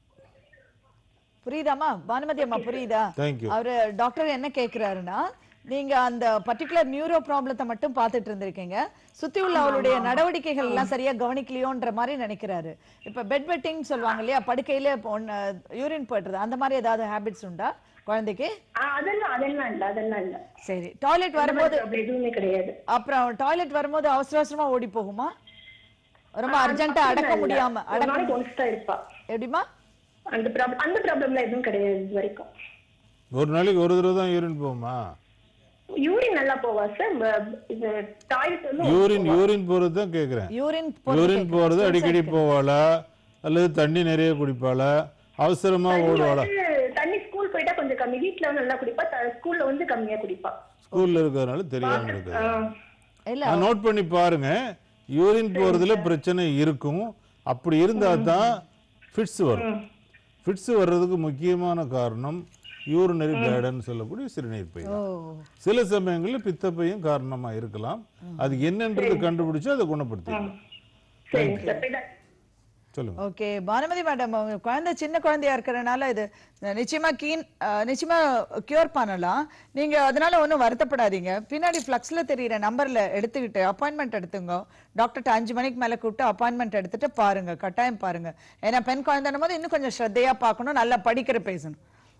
புரியுதாம்மா பானுமதி அம்மா புரியுதா Thank you. அவரு டாக்டர் என்ன கேக்குறாருன்னா நீங்க அந்த பர்டிகுலர் நியூரோ ப்ராப்ளத்தை மட்டும் பார்த்துட்டு இருந்திருக்கீங்க சுத்தி உள்ள அவளுடைய நடவடிக்கைகள் எல்லாம் சரியா கவனிக்கலையோன்ற மாதிரி நினைக்கிறாரு இப்ப பெட் வெட்டிங் சொல்லுவாங்க இல்லையா படுக்கையில யூரின் போயிடுறது அந்த மாதிரி ஏதாவது ஹேபிட்ஸ் உண்டா குழந்தைக்கு ஆ, அதெல்லாம் அதெல்லாம் இல்ல அதெல்லாம் இல்ல சரி டாய்லெட் வரும்போது அப்படி எதுவுமே கிடையாது அப்புறம் டாய்லெட் வரும்போது அவசர அவசரமா ஓடி போகுமா ரொம்ப ஆ, அர்ஜென்ட்டா அப்படிலாம் அடக்க இல்ல. முடியாம ஒரு அடக்க நாளைக்கு ஒன்ஸ் தான் இருப்பா எப்படிமா அந்த ப்ராப்ளம் அந்த ப்ராப்ளம்ல எதுவும் கிடையாது இது வரைக்கும் ஒரு நாளைக்கு ஒரு தடவை தான் யூரின் போகுமா யூரின் நல்லா போவா சார் இது டாய்லெட் வந்து யூரின் யூரின் போறது தான் கேட்குறேன் யூரின் யூரின் போறது அடிக்கடி போவாளா அல்லது தண்ணி நிறைய குடிப்பாளா அவசரமா ஓடுவாளா வந்து தண்ணி ஸ்கூல் போயிட்டா கொஞ்சம் கம்மி வீட்ல வந்து நல்லா குடிப்பா த- ஸ்கூல்ல வந்து கம்மியா குடிப்பா ஸ்கூல்ல இருக்கிறதுனால தெரியாம இருக்குது ஆ. இல்ல நோட் பண்ணி பாருங்க யூரின் போறதுல பிரச்சனை இருக்கும் அப்படி இருந்தா தான் ஃபிட்ஸ் வரும் ஃபிட்ஸ் வர்றதுக்கு முக்கியமான காரணம் யூரினரி பேடன்னு சொல்லக்கூடிய சிறுநீர் பை ஓ சில சமயங்களில் பித்தப்பையும் காரணமா இருக்கலாம் அது என்னன்றது கண்டுபிடிச்சு அதை குணப்படுத்திக்கலாம் சரி சார் போயிட்டா சொல்லுங்க ஓகே பானுமதி மேடம் அவங்க குழந்தை சின்ன குழந்தையா இருக்கிறனால இது நிச்சயமா கீன் அஹ், நிச்சயமா கியூர் பண்ணலாம் நீங்க அதனால ஒன்றும் வருத்தப்படாதீங்க பின்னாடி ஃப்ளக்ஸ்ல தெரியிற நம்பர்ல எடுத்துக்கிட்டு அப்பாயின்மெண்ட் எடுத்துங்க டாக்டர்கிட்ட அஞ்சு மணிக்கு மேல கூப்பிட்டு அப்பாயின்மெண்ட் எடுத்துட்டு பாருங்க கட்டாயம் பாருங்க ஏன்னா பெண் குழந்தைன்னும் போது இன்னும் கொஞ்சம் ஸ்ரத்தையா பார்க்கணும் நல்லா படிக்கிற பேசணும்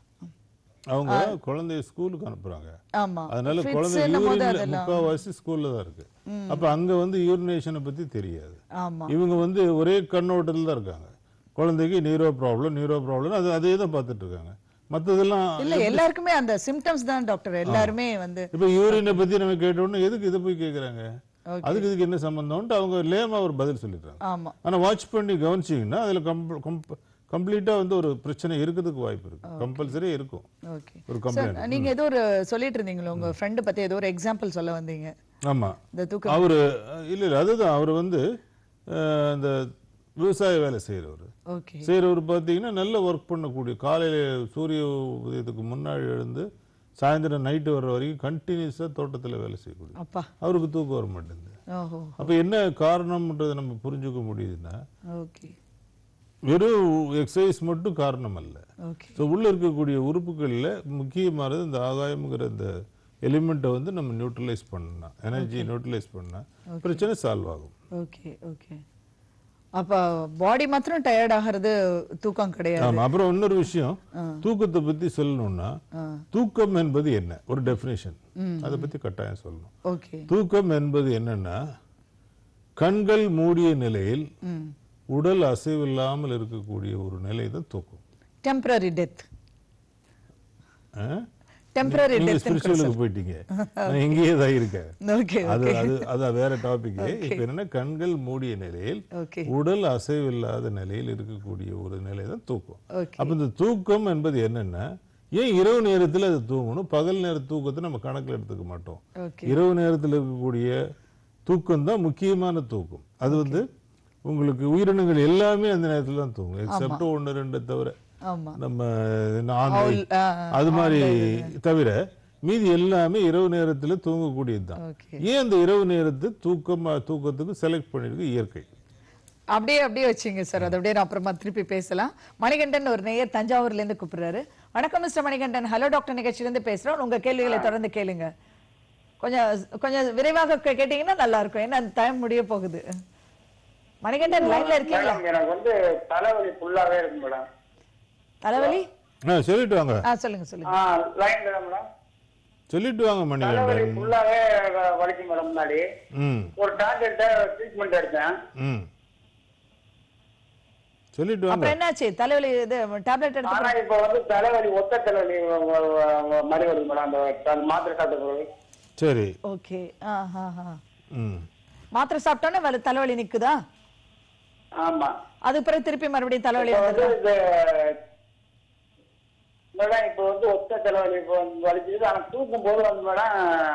அவங்க குழந்தைய ஸ்கூலுக்கு அனுப்புறாங்க ஆமா அதனால Fits குழந்தை என்னும் போது யூரின்ல அதெல்லாம் முக்கால்வாசி ஸ்கூல்ல தான் இருக்கு அப்ப அங்க வந்து யூரினேஷனை பத்தி தெரியாது ஆமா இவங்க வந்து ஒரே கண்ணோட்டத்தில் தான் இருக்காங்க குழந்தைக்கு நீரோ ப்ராப்ளம் நீரோ ப்ராப்ளம் அது அதே தான் பார்த்துட்டு இருக்காங்க மற்றதெல்லாம் இல்ல எல்லாருக்குமே அந்த சிம்டம்ஸ் தான் டாக்டர் எல்லாருமே வந்து இப்போ யூரினை பத்தி நம்ம கேட்டோம்னா எதுக்கு இதை போய் கேட்குறாங்க Okay. அதுக்கு இதுக்கு என்ன சம்பந்தம்ன்ட்டு அவங்க லேமா ஒரு பதில் சொல்லிடுறாங்க ஆமா ஆனா வாட்ச் பண்ணி கவனிச்சிங்கன்னா அதுல கம்ப்ளீட்டா வந்து ஒரு பிரச்சனை இருக்கிறதுக்கு வாய்ப்பு இருக்கு கம்பல்சரி இருக்கும் ஓகே ஒரு சார் கம்ப்ளைண்ட் நீங்க ஏதோ ஒரு சொல்லிட்டு இருந்தீங்களா உங்க ஃப்ரெண்டு பத்தி ஏதோ ஒரு எக்ஸாம்பிள் சொல்ல வந்தீங்க ஆமா இந்த தூக்கம் அவரு இல்ல இல்ல அதுதான் அவர் வந்து அஹ், இந்த விவசாய வேலை செய்யறவர் ஓகே செய்கிறவர் பார்த்தீங்கன்னா நல்ல ஒர்க் பண்ணக்கூடிய காலையில் சூரிய உதயத்துக்கு முன்னாடி எழுந்து சாயந்தரம் நைட்டு வர்ற வரைக்கும் கண்டினியூஸாக தோட்டத்தில் வேலை செய்யக்கூடிய அப்பா அவருக்கு தூக்கம் வர மாட்டேங்குது ஓஹோ அப்போ என்ன காரணம்ன்றதை நம்ம புரிஞ்சுக்க முடியுதுன்னா ஓகே வெறும் எக்ஸசைஸ் மட்டும் காரணம் அல்ல ஓகே ஸோ உள்ளே இருக்கக்கூடிய உறுப்புகளில் முக்கியமானது இந்த ஆகாயம்ங்கிற இந்த எலிமெண்ட்டை வந்து நம்ம நியூட்ரலைஸ் பண்ணா எனர்ஜி நியூட்ரலைஸ் பண்ணா பிரச்சனை சால்வ் ஆகும் ஓகே ஓகே அப்ப பாடி மாத்திரம் டயர்ட் ஆகிறது தூக்கம் கிடையாது ஆமா அப்புறம் இன்னொரு விஷயம் தூக்கத்தை பத்தி சொல்லணும்னா தூக்கம் என்பது என்ன ஒரு டெஃபினேஷன் அதை பத்தி கட்டாயம் சொல்லணும் ஓகே தூக்கம் என்பது என்னன்னா கண்கள் மூடிய நிலையில் ம் உடல் அசைவில்லாமல் இருக்கக்கூடிய ஒரு நிலை தான் தூக்கம் டெம்பரரி டெத் ஆ? டெம்பரரி நீங்க டெத் ஸ்பிரிச்சுவலுக்கு போயிட்டீங்க நான் இங்கேயே தான் இருக்கேன் ஓகே அது அது அது வேற டாபிக் இப்ப என்னன்னா கண்கள் மூடிய நிலையில் ஓகே உடல் அசைவில்லாத நிலையில் இருக்கக்கூடிய ஒரு நிலை தான் தூக்கம் ஓகே அப்ப இந்த தூக்கம் என்பது என்னன்னா ஏன் இரவு நேரத்துல அது தூங்கணும் பகல் நேர தூக்கத்தை நம்ம கணக்குல எடுத்துக்க மாட்டோம் ஓகே இரவு நேரத்துல இருக்கக்கூடிய தூக்கம் தான் முக்கியமான தூக்கம் அது வந்து உங்களுக்கு உயிரினங்கள் எல்லாமே அந்த நேரத்துல தான் தூங்கும் எக்ஸப்ட் ஒன்று ரெண்டு தவிர ஆமா நம்ம ஆந்தை, Owl, ஆ, அது மாதிரி தவிர மீதி எல்லாமே இரவு நேரத்துல தூங்கக்கூடியது தான் ஓகே ஏன் அந்த இரவு நேரத்தை தூக்கம் தூக்கத்துக்கு செலக்ட் பண்ணிருக்கு இயற்கை அப்படியே அப்படியே வச்சுங்க சார் அதை அப்படியே நான் அப்புறமா திருப்பி பேசலாம் மணிகண்டன் ஒரு நேயர் தஞ்சாவூர்ல இருந்து கூப்பிடுறாரு வணக்கம் மிஸ்டர் மணிகண்டன் ஹலோ டாக்டர் நிகழ்ச்சியில இருந்து பேசுறோம் உங்க கேள்விகளை தொடர்ந்து கேளுங்க கொஞ்சம் கொஞ்சம் விரைவாக கே- கேட்டீங்கன்னா நல்லா இருக்கும் ஏன்னா டைம் முடிய போகுது மணிகண்டன் லைன்ல இருக்கீங்களா மேடம் எனக்கு வந்து தலைவலி ஃபுல்லாவே இருக்கு மேடம் தலைவலி ஆ சொல்லிட்டு வாங்க ஆ சொல்லுங்க சொல்லுங்க ஆ லைன் மேடம் சொல்லிட்டு வாங்க தலைவலி மணிகண்டன் ஃபுல்லாவே வலிக்கும் மேடம் முன்னாடி ம் ஒரு டாக்டர்கிட்ட ட்ரீட்மெண்ட் எடுத்தேன் ம் சொல்லிட்டு வாங்க அப்புறம் என்னாச்சு தலைவலி இது டேப்லெட் எடுத்து ஆனா இப்ப வந்து தலைவலி ஒத்த தலைவலி வ- வ- வ- மாதிரி வருது மேடம் அந்த த- மாத்திரை சாப்பிட்ட பிறகு சரி ஓகே ஆ ஆ ஆ ம் மாத்திரை சாப்பிட்டோன்னே வலி தலைவலி நிக்குதா ஆமா அதுக்கு பிறகு திருப்பி மறுபடியும் தலைவலி இப்ப வந்து வந்துடுதா இந்த மேடம் இப்போ வந்து ஒத்த தலைவலி இப்போ வந்து வலிக்குது ஆனா தூக்கும் போது வந்து மேடம்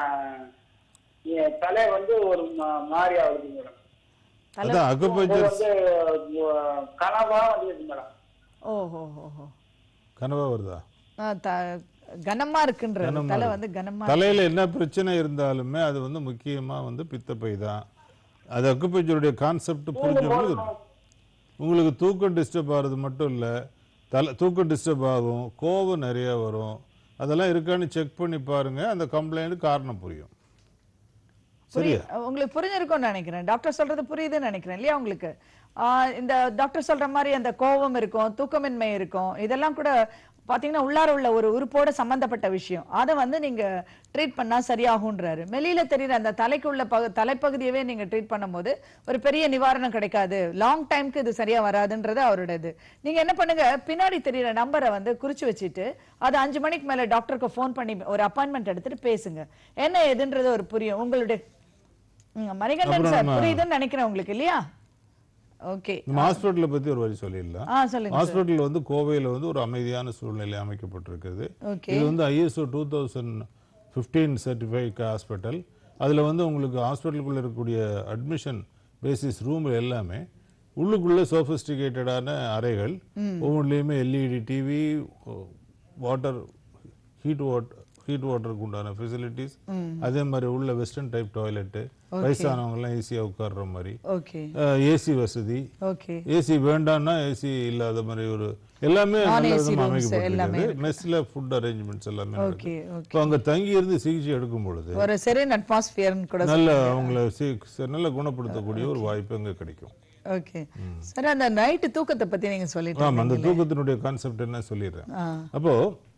என் தலை வந்து ஒரு மா- மாதிரி ஆகுது மேடம் தலை அதான் தூக்கும் போது அக்குபஞ்சர் வந்து அஹ், கனவா வந்துருக்கு மேடம் ஓஹோ ஓஹோ கனவா வருதா ஆ, த- கனமா இருக்குன்ற கனமா தலை இருக்கு. வந்து கனமா தலையில என்ன பிரச்சனை இருந்தாலுமே அது வந்து முக்கியமா வந்து பித்தப்பை தான் அது அக்குப்பஞ்சருடைய கான்செப்ட் புரிஞ்சவங்களுக்கு இருக்கும். உங்களுக்கு தூக்கம் டிஸ்டர்ப் ஆகிறது மட்டும் இல்லை தலை தூக்கம் டிஸ்டர்ப் ஆகும் கோபம் நிறைய வரும் அதெல்லாம் இருக்கான்னு செக் பண்ணி பாருங்க அந்த கம்ப்ளைண்ட் காரணம் புரியும் புரிய சரியா உங்களுக்கு புரிஞ்சிருக்கும்னு நினைக்கிறேன் டாக்டர் சொல்றது புரியுதுன்னு நினைக்கிறேன் இல்லையா உங்களுக்கு ஆஹ் இந்த டாக்டர் சொல்ற மாதிரி அந்த கோபம் இருக்கும் தூக்கமின்மை இருக்கும் இதெல்லாம் கூட பாத்தீங்கன்னா உள்ளார உள்ள ஒரு உறுப்போட சம்பந்தப்பட்ட விஷயம் அதை வந்து நீங்க ட்ரீட் பண்ணா சரியாகுன்றாரு வெளியில தெரியுற அந்த தலைக்குள்ள பகு தலைப்பகுதியவே நீங்க ட்ரீட் பண்ணும்போது ஒரு பெரிய நிவாரணம் கிடைக்காது லாங் டைம்க்கு இது சரியா வராதுன்றது அவரோட இது நீங்க என்ன பண்ணுங்க பின்னாடி தெரியுற நம்பரை வந்து குறிச்சு வச்சுட்டு அது அஞ்சு மணிக்கு மேல டாக்டருக்கு ஃபோன் பண்ணி ஒரு அப்பாயின்மெண்ட் எடுத்துட்டு பேசுங்க என்ன ஏதுன்றது ஒரு புரியும் உங்களுடைய ம், மணிகண்டன் அப்புறம் சார் நம்ம- புரியுதுன்னு நினைக்கிறேன் உங்களுக்கு இல்லையா ஓகே நம்ம ஹாஸ்பிட்டலை பத்தி ஒரு வரி சொல்லிடலாம் ஆ சொல்லுங்க சார் ஹாஸ்பிட்டல் வந்து கோவையில் வந்து ஒரு அமைதியான சூழ்நிலை அமைக்கப்பட்டிருக்கிறது ஓகே இது வந்து ISO two thousand fifteen certified hospital அதில் வந்து உங்களுக்கு ஹாஸ்பிட்டலுக்குள்ளே இருக்கக்கூடிய அட்மிஷன் பேசிஸ் ரூம் எல்லாமே உள்ளுக்குள்ளே சோஃபிஸ்டிகேட்டடான அறைகள் ஒவ்வொன்றுலேயுமே LED TV water heat water heat வாட்டருக்கு உண்டான ஃபெசிலிட்டிஸ் அதே மாதிரி உள்ள வெஸ்டர்ன் டைப் டாய்லெட்டு வயசானவங்கலாம் ஈஸியாக உட்கார்ற மாதிரி ஓகே ஏசி வசதி ஓகே ஏசி வேண்டாம்னா ஏசி இல்லாத மாதிரி ஒரு எல்லாமே Non நல்ல AC விதமா rooms எல்லாமே அமைக்கப்பட்டிருக்குது மெஸ்ல ஃபுட் அரேஞ்ச்மெண்ட்ஸ் எல்லாமே ஓகே நடக்குது. ஓகே இப்போ அங்க தங்கி இருந்து சிகிச்சை எடுக்கும் பொழுது ஒரு செரேன் அட்மாஸ்பியர்னு கூட நல்ல அவங்கள சி- சி- நல்ல குணப்படுத்தக்கூடிய ஒரு வாய்ப்பு அங்க கிடைக்கும் ஓகே சார் அந்த நைட்டு தூக்கத்தை பத்தி நீங்க சொல்லிட்டு ஆமா அந்த இருந்தீங்களே. தூக்கத்தினுடைய கான்செப்ட் என்ன சொல்லிடுறேன் ஆ அப்போ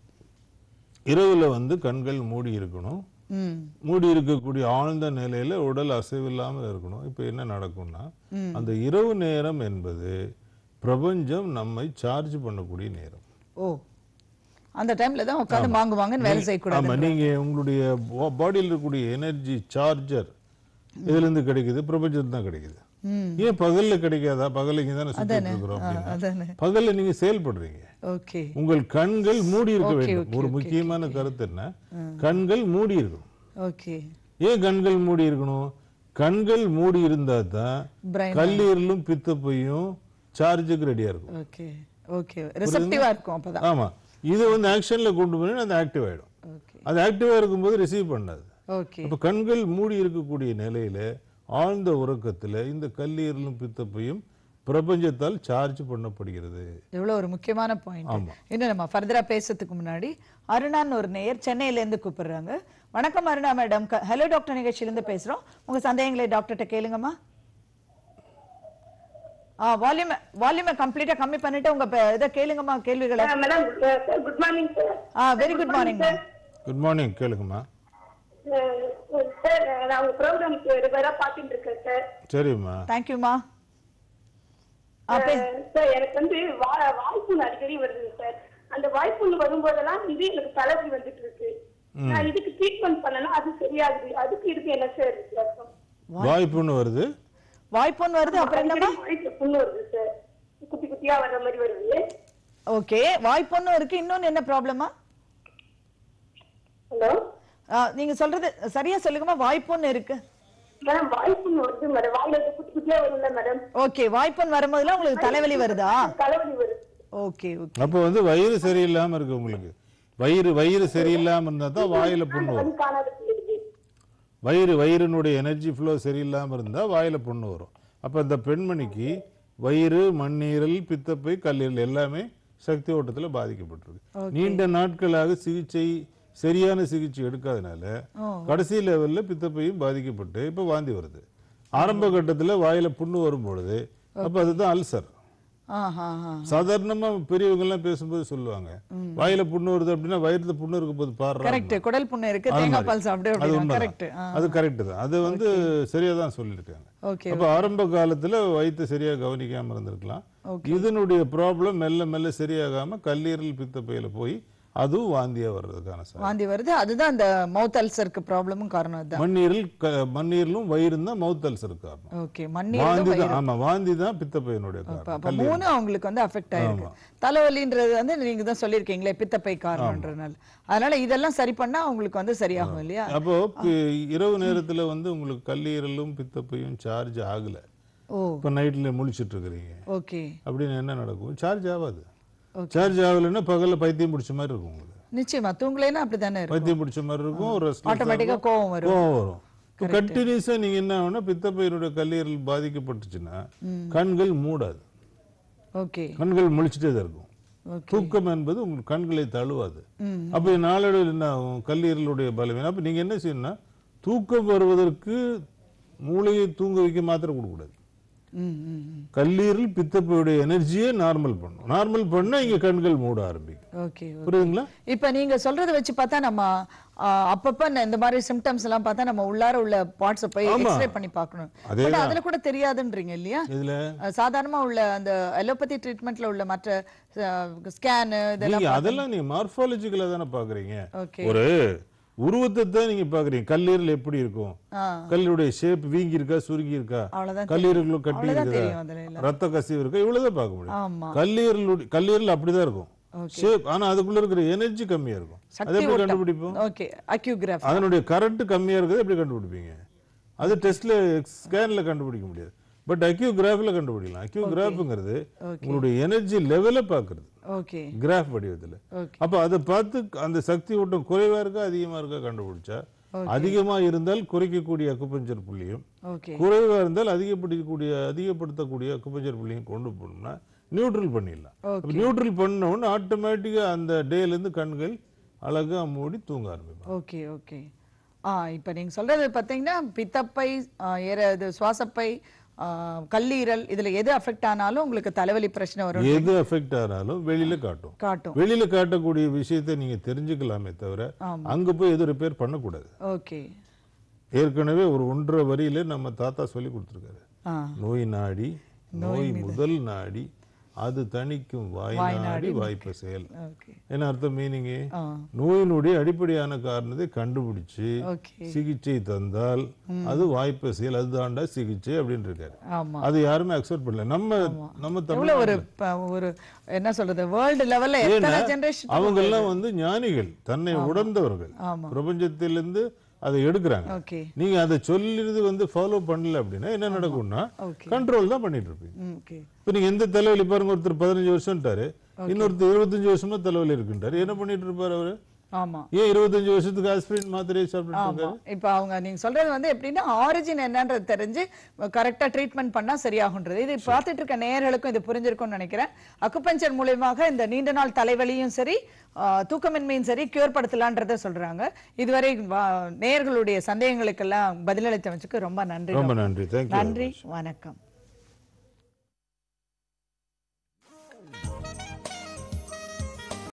இரவுல வந்து கண்கள் மூடி இருக்கணும் ம் மூடி இருக்கக்கூடிய ஆழ்ந்த நிலையில உடல் அசைவில்லாமல் இருக்கணும் இப்போ என்ன நடக்கும்னா அந்த இரவு நேரம் என்பது பிரபஞ்சம் நம்மை சார்ஜ் பண்ணக்கூடிய நேரம் ஓ அந்த டைம்ல தான் உட்காந்து வாங்குவாங்கன்னு வேலை ஆமா செய்யக்கூடாது நீங்க உங்களுடைய பாடியில் இருக்கக்கூடிய எனர்ஜி சார்ஜர் இதுல இருந்து கிடைக்குது பிரபஞ்சத்துல தான் கிடைக்குது ம் ஏன் பகல்ல கிடைக்காதா பகல்ல இங்க தானே சுத்திட்டு அதானே இருக்கிறோம் ஆ, அப்படின்னா அதானே பகல்ல நீங்க செயல்படுறீங்க ஓகே உங்கள் கண்கள் மூடி இருக்க Okay, வேண்டும் okay, ஒரு okay, முக்கியமான கருத்து என்ன கண்கள் மூடி இருக்கணும் ஓகே ஏன் கண்கள் மூடி இருக்கணும் கண்கள் மூடி இருந்தா தான் பிரைன் கல்லீரலும் பித்தப்பையும் சார்ஜுக்கு ரெடியா இருக்கும் ஓகே ஓகே ரிசப்டிவா இருக்கும் அப்பதான் ஆமா இது வந்து ஆக்ஷன்ல கொண்டு போய் அது ஆக்டிவ் ஆயிடும் ஓகே அது ஆக்டிவா இருக்கும்போது ரிசீவ் பண்ணாது ஓகே அப்ப கண்கள் மூடி இருக்கக்கூடிய நிலையில ஆழ்ந்த உறக்கத்துல இந்த கல்லீரலும் பித்தப்பையும் பிரபஞ்சத்தால் சார்ஜ் பண்ணப்படுகிறது எவ்வளவு ஒரு முக்கியமான பாயிண்ட் ஆமா. இன்னும் நம்ம ஃபர்தரா பேசுறதுக்கு முன்னாடி அருணான்னு ஒரு நேயர் சென்னையில இருந்து கூப்பிடுறாங்க வணக்கம் அருணா மேடம் ஹலோ டாக்டர் நிகழ்ச்சியில இருந்து பேசுறோம் உங்க சந்தேகங்களை டாக்டர்கிட்ட கேளுங்கம்மா ஆ வால்யூம் வால்யூமை கம்ப்ளீட்டா கம்மி பண்ணிட்டு உங்க ப- இதை கேளுங்கம்மா கேள்விகளை madam sir good morning sir ஆ very good morning good morning கேளுங்கம்மா சார் நான் உங்க ப்ரோக்ராம் ரெகுலரா பாத்துட்டு இருக்கேன் சார் சரிம்மா தேங்க்யூமா ஆ பே சார் எனக்கு வந்து வா- வாய்ப்புண் அடிக்கடி வருது சார் அந்த வாய்ப்புண் வரும்போதெல்லாம் வந்து எனக்கு தலைவலி வந்துட்டு இருக்கு நான் இதுக்கு ட்ரீட்மெண்ட் பண்ணனா அது சரியாகுது அதுக்கு இதுக்கு என்ன சார் வித்தியாசம் வாய்ப்புன்னு வருது வாய்ப்புன்னு வருது அப்புறம் என்னம்மா அடிக்கடி வயித்துல புண்ணு வருது சார் குட்டி குட்டியா வர்ற மாதிரி வருது ஓகே வாய்ப்புன்னு இருக்கு இன்னொன்னு என்ன ப்ராப்ளமா ஹலோ நீங்க சொல்றது சரியா சொல்லுங்கம்மா வாய்ப்புன்னு இருக்கு மேடம் வாய்ப்புண் வருது மேடம் வாயில இருந்து குட்டி குட்டியா வரும்ல மேடம் ஓகே வாய்ப்புன்னு வரும்போதெல்லாம் உங்களுக்கு தலைவலி வருதா தலைவலி வருது ஓகே ஓகே அப்போ வந்து வயிறு சரியில்லாம இருக்கு உங்களுக்கு வயிறு வயிறு சரியில்லாம இருந்தா தான் வாயில புண்ணு வரும் கண் காணாத போயிடுது வயிறு வயிறினுடைய எனர்ஜி ஃப்ளோ சரியில்லாம இருந்தா வாயில புண்ணு வரும் அப்ப இந்த பெண்மணிக்கு வயிறு மண்ணீரல் பித்தப்பை கல்லீரல் எல்லாமே சக்தி ஓட்டத்துல பாதிக்கப்பட்டிருக்கு நீண்ட நாட்களாக சிகிச்சை சரியான சிகிச்சை எடுக்காதனால கடைசி லெவல்ல பித்தப்பையும் பாதிக்கப்பட்டு இப்ப வாந்தி வருது ஆரம்ப கட்டத்துல வாயில புண்ணு வரும் பொழுது அப்ப அதுதான் அல்சர் ஆஹா ஆஹா சாதாரணமா பெரியவங்க எல்லாம் பேசும்போது சொல்லுவாங்க வாயில புண்ணு வருது அப்படின்னா வயிறுல புண்ணு இருக்கும் போது பாடுறாங்க கரெக்ட் குடல் புண்ணு இருக்கு அது தேங்காய் மாதிரி. பால் சாப்பிடு அது அப்படின்னா உண்மைதான். கரெக்ட் அது கரெக்ட் தான் அது வந்து சரியா தான் சொல்லியிருக்காங்க ஓகே அப்ப ஆரம்ப காலத்துல வயிற்று சரியா கவனிக்காம இருந்திருக்கலாம் Okay. இதனுடைய ப்ராப்ளம் மெல்ல மெல்ல சரியாகாம கல்லீரல் பித்தப்பையில போய் அதுவும் வாந்தியா வர்றதுக்கான சார் வாந்தி வருது அதுதான் அந்த மவுத் அல்சருக்கு ப்ராப்ளமும் காரணம் அதுதான் மண்ணீரல் க- மண்ணீரலும் வயிறும் தான் மவுத் அல்சருக்கு காரணம் ஓகே வாந்தி மண்ணீரலும் தான் வயிறு ஆமா வாந்தி தான் பித்தப்பையனுடைய அப்ப காரணம் அப்ப கல்லீரல். மூணு அவங்களுக்கு வந்து அஃபெக்ட் ஆயிருக்கு தலைவலின்றது வந்து நீங்க தான் சொல்லியிருக்கீங்களே பித்தப்பை காரணம்ன்றனால அதனால இதெல்லாம் சரி பண்ணா அவங்களுக்கு வந்து சரியாகும் இல்லையா அப்போ பி- இரவு நேரத்துல வந்து உங்களுக்கு கல்லீரலும் பித்தப்பையும் சார்ஜ் ஆகல ஓ இப்ப நைட்ல முழிச்சிட்டு இருக்கிறீங்க ஓகே அப்படின்னு என்ன நடக்கும் சார்ஜ் ஆகாது சார்ஜ் ஆகலைன்னா பகல்ல பைத்தியம் பிடிச்ச மாதிரி இருக்கும் உங்களுக்கு நிச்சயமா தூங்கலைன்னா அப்படித்தானே இருக்கும் பைத்தியம் பிடிச்ச மாதிரி இருக்கும் ஒரு restless ஆ ஆட்டோமேட்டிக்கா இருக்கும். கோவம் வரும் கோவம் வரும் இப்போ கண்டினியூஸா நீங்க என்ன ஆகும்னா பித்தப்பையினுடைய கல்லீரல் பாதிக்கப்பட்டுச்சுன்னா கண்கள் மூடாது ஓகே கண்கள் முழிச்சிட்டே தான் இருக்கும் ஓகே தூக்கம் என்பது உங்கள் கண்களை தழுவாது அப்ப நாளடைவில் என்ன ஆகும் கல்லீரலுடைய பலவீனம் அப்ப நீங்க என்ன செய்யணும்னா தூக்கம் வருவதற்கு மூளையை தூங்க வைக்க மாத்திரை கொடுக்கக்கூடாது ம் ம் ம். கல்லீரல் பித்தப்பையுடைய எனர்ஜியை நார்மல் பண்ணும் நார்மல் பண்ணா இங்க கண்கள் மூட ஆரம்பிக்கும் ஓகே ஓகே. புரியுதுங்களா இப்ப நீங்க சொல்றத வச்சு பார்த்தா நம்ம ஆ, அப்பப்ப ந- இந்த மாதிரி சிம்டம்ஸ் எல்லாம் பார்த்தா நம்ம உள்ளார உள்ள பார்ட்ஸ போய் ஆமா. எக்ஸ்ரே பண்ணி பார்க்கணும் பட் அதேதான். அதுல கூட தெரியாதுன்றீங்க இல்லையா இதுல அஹ், சாதாரணமா உள்ள அந்த அலோபதி ட்ரீட்மெண்ட்ல உள்ள மற்ற ஸ்கேனு இதெல்லாம் நீங்க அதெல்லாம் நீங்க மார்பாலஜிக்கலா தானே பாக்குறீங்க ஓகே ஒரு உருவத்தை தான் நீங்க பாக்குறீங்க கல்லீரல் எப்படி இருக்கும் ஆ கல்லீரலுடைய ஷேப் வீங்கி இருக்கா சுருங்கி இருக்கா அவ்வளவுதான் கல்லீரல் கட்டி அவ்வளவுதான் இருக்குதா தெரியும் அதுல எல்லாம். ரத்த கசிவு இருக்கா இவ்வளவுதான் பார்க்க முடியும் ஆமா கல்லீரலுடைய கல்லீரல் அப்படிதான் இருக்கும் ஷேப் ஆனா அதுக்குள்ள இருக்கிற எனர்ஜி கம்மியா இருக்கும் அதை சக்தி எப்படி ஓட்டம் கண்டுபிடிப்போம் ஓகே அக்யூகிராஃப் அதனுடைய கரண்ட் கம்மியா இருக்கிறது எப்படி கண்டுபிடிப்பீங்க அது டெஸ்ட்ல ஸ்கேன்ல கண்டுபிடிக்க முடியாது பட் அக்யூ கிராஃப்ல கண்டுபிடிக்கலாம் அக்யூ கிராஃப்ங்கிறது உங்களுடைய எனர்ஜி லெவலை பார்க்கிறது ஓகே கிராஃப் வடிவத்துல ஓகே அப்ப அதை பார்த்து அந்த சக்தி ஓட்டம் குறைவா இருக்கா அதிகமா இருக்கா கண்டுபிடிச்சா அதிகமா இருந்தால் குறைக்கக்கூடிய அக்குபஞ்சர் புள்ளியும் ஓகே குறைவா இருந்தால் அதிகப்படுத்தக்கூடிய அதிகப்படுத்தக்கூடிய அக்குபஞ்சர் புள்ளியும் கொண்டு போனோம்னா நியூட்ரல் பண்ணிடலாம் Okay. நியூட்ரல் பண்ண உடனே ஆட்டோமேட்டிக்கா அந்த டேல இருந்து கண்கள் அழகா மூடி தூங்க ஆரம்பிப்பாங்க ஓகே ஓகே ஆ இப்போ நீங்க சொல்றது பார்த்தீங்கன்னா பித்தப்பை ஆ, ஏற இது சுவாசப்பை ஆ, கல்லீரல் இதுல எது அஃபெக்ட் ஆனாலும் உங்களுக்கு தலைவலி பிரச்சனை வரும் எது அஃபெக்ட் ஆனாலும் வெளியில காட்டும் காட்டும் வெளியில காட்டக்கூடிய விஷயத்தை நீங்க தெரிஞ்சுக்கலாமே தவிர ஆமா அங்க போய் எதுவும் ரிப்பேர் பண்ணக்கூடாது ஓகே ஏற்கனவே ஒரு ஒன்றரை வரியில நம்ம தாத்தா சொல்லி கொடுத்துருக்காரு ஆ நோய் நாடி நோய் முதல் நாடி அது தணிக்கும் வாய் நாடி வாய்ப்பு செயல் ஓகே என்ன அர்த்தம் மீனிங்கு ஆ நோயினுடைய அடிப்படையான காரணத்தை கண்டுபிடிச்சு ஓகே சிகிச்சை தந்தால் அது வாய்ப்பு செயல் அதுதான்டா சிகிச்சை அப்படின்னு இருக்காரு ஆமா அது யாருமே அக்செப்ட் பண்ணல நம்ம நம்ம எவ்வளவு ஒரு தமிழ் ப- ஒரு என்ன சொல்றது வேர்ல்டு லெவல்ல எத்தனை ஜெனரேஷன் அவங்க எல்லாம் வந்து ஞானிகள் தன்னை உணர்ந்தவர்கள் ஆமா பிரபஞ்சத்திலிருந்து அதை எடுக்கிறாங்க ஓகே நீங்க அதை சொல்லிருந்து வந்து ஃபாலோ பண்ணல அப்படின்னா என்ன நடக்கும்னா ஓகே கண்ட்ரோல் தான் பண்ணிட்டு இருப்பீங்க ஓகே இப்ப நீங்க எந்த தலைவலி பாருங்க ஒருத்தர் பதினஞ்சு வருஷம்ட்டாரு இன்னொருத்தர் இருபத்தஞ்சு வருஷமா தலைவலி இருக்குன்றாரு என்ன பண்ணிட்டு இருப்பாரு அவரு ஆமா ஏன் இருபத்தஞ்சு வருஷத்துக்கு ஆஸ்பிரின் மாத்திரையை சாப்பிட்டு ஆமா இருக்காரு இப்ப அவங்க நீங்க சொல்றது வந்து எப்படின்னா ஆரிஜின் என்னன்றது தெரிஞ்சு கரெக்டா ட்ரீட்மெண்ட் பண்ணா சரியாகுன்றது இது பார்த்துட்டு இருக்க நேயர்களுக்கும் இது புரிஞ்சிருக்கும்னு நினைக்கிறேன் அக்குபஞ்சர் மூலியமாக இந்த நீண்ட நாள் தலைவலியும் சரி ஆ, தூக்கமின்மையும் சரி கியூர் படுத்தலான்றத சொல்றாங்க இதுவரை வா- நேயர்களுடைய சந்தேகங்களுக்கெல்லாம் பதிலளித்தவச்சுக்கு ரொம்ப நன்றி ரொம்ப நன்றி தேங்க்யூ நன்றி வணக்கம்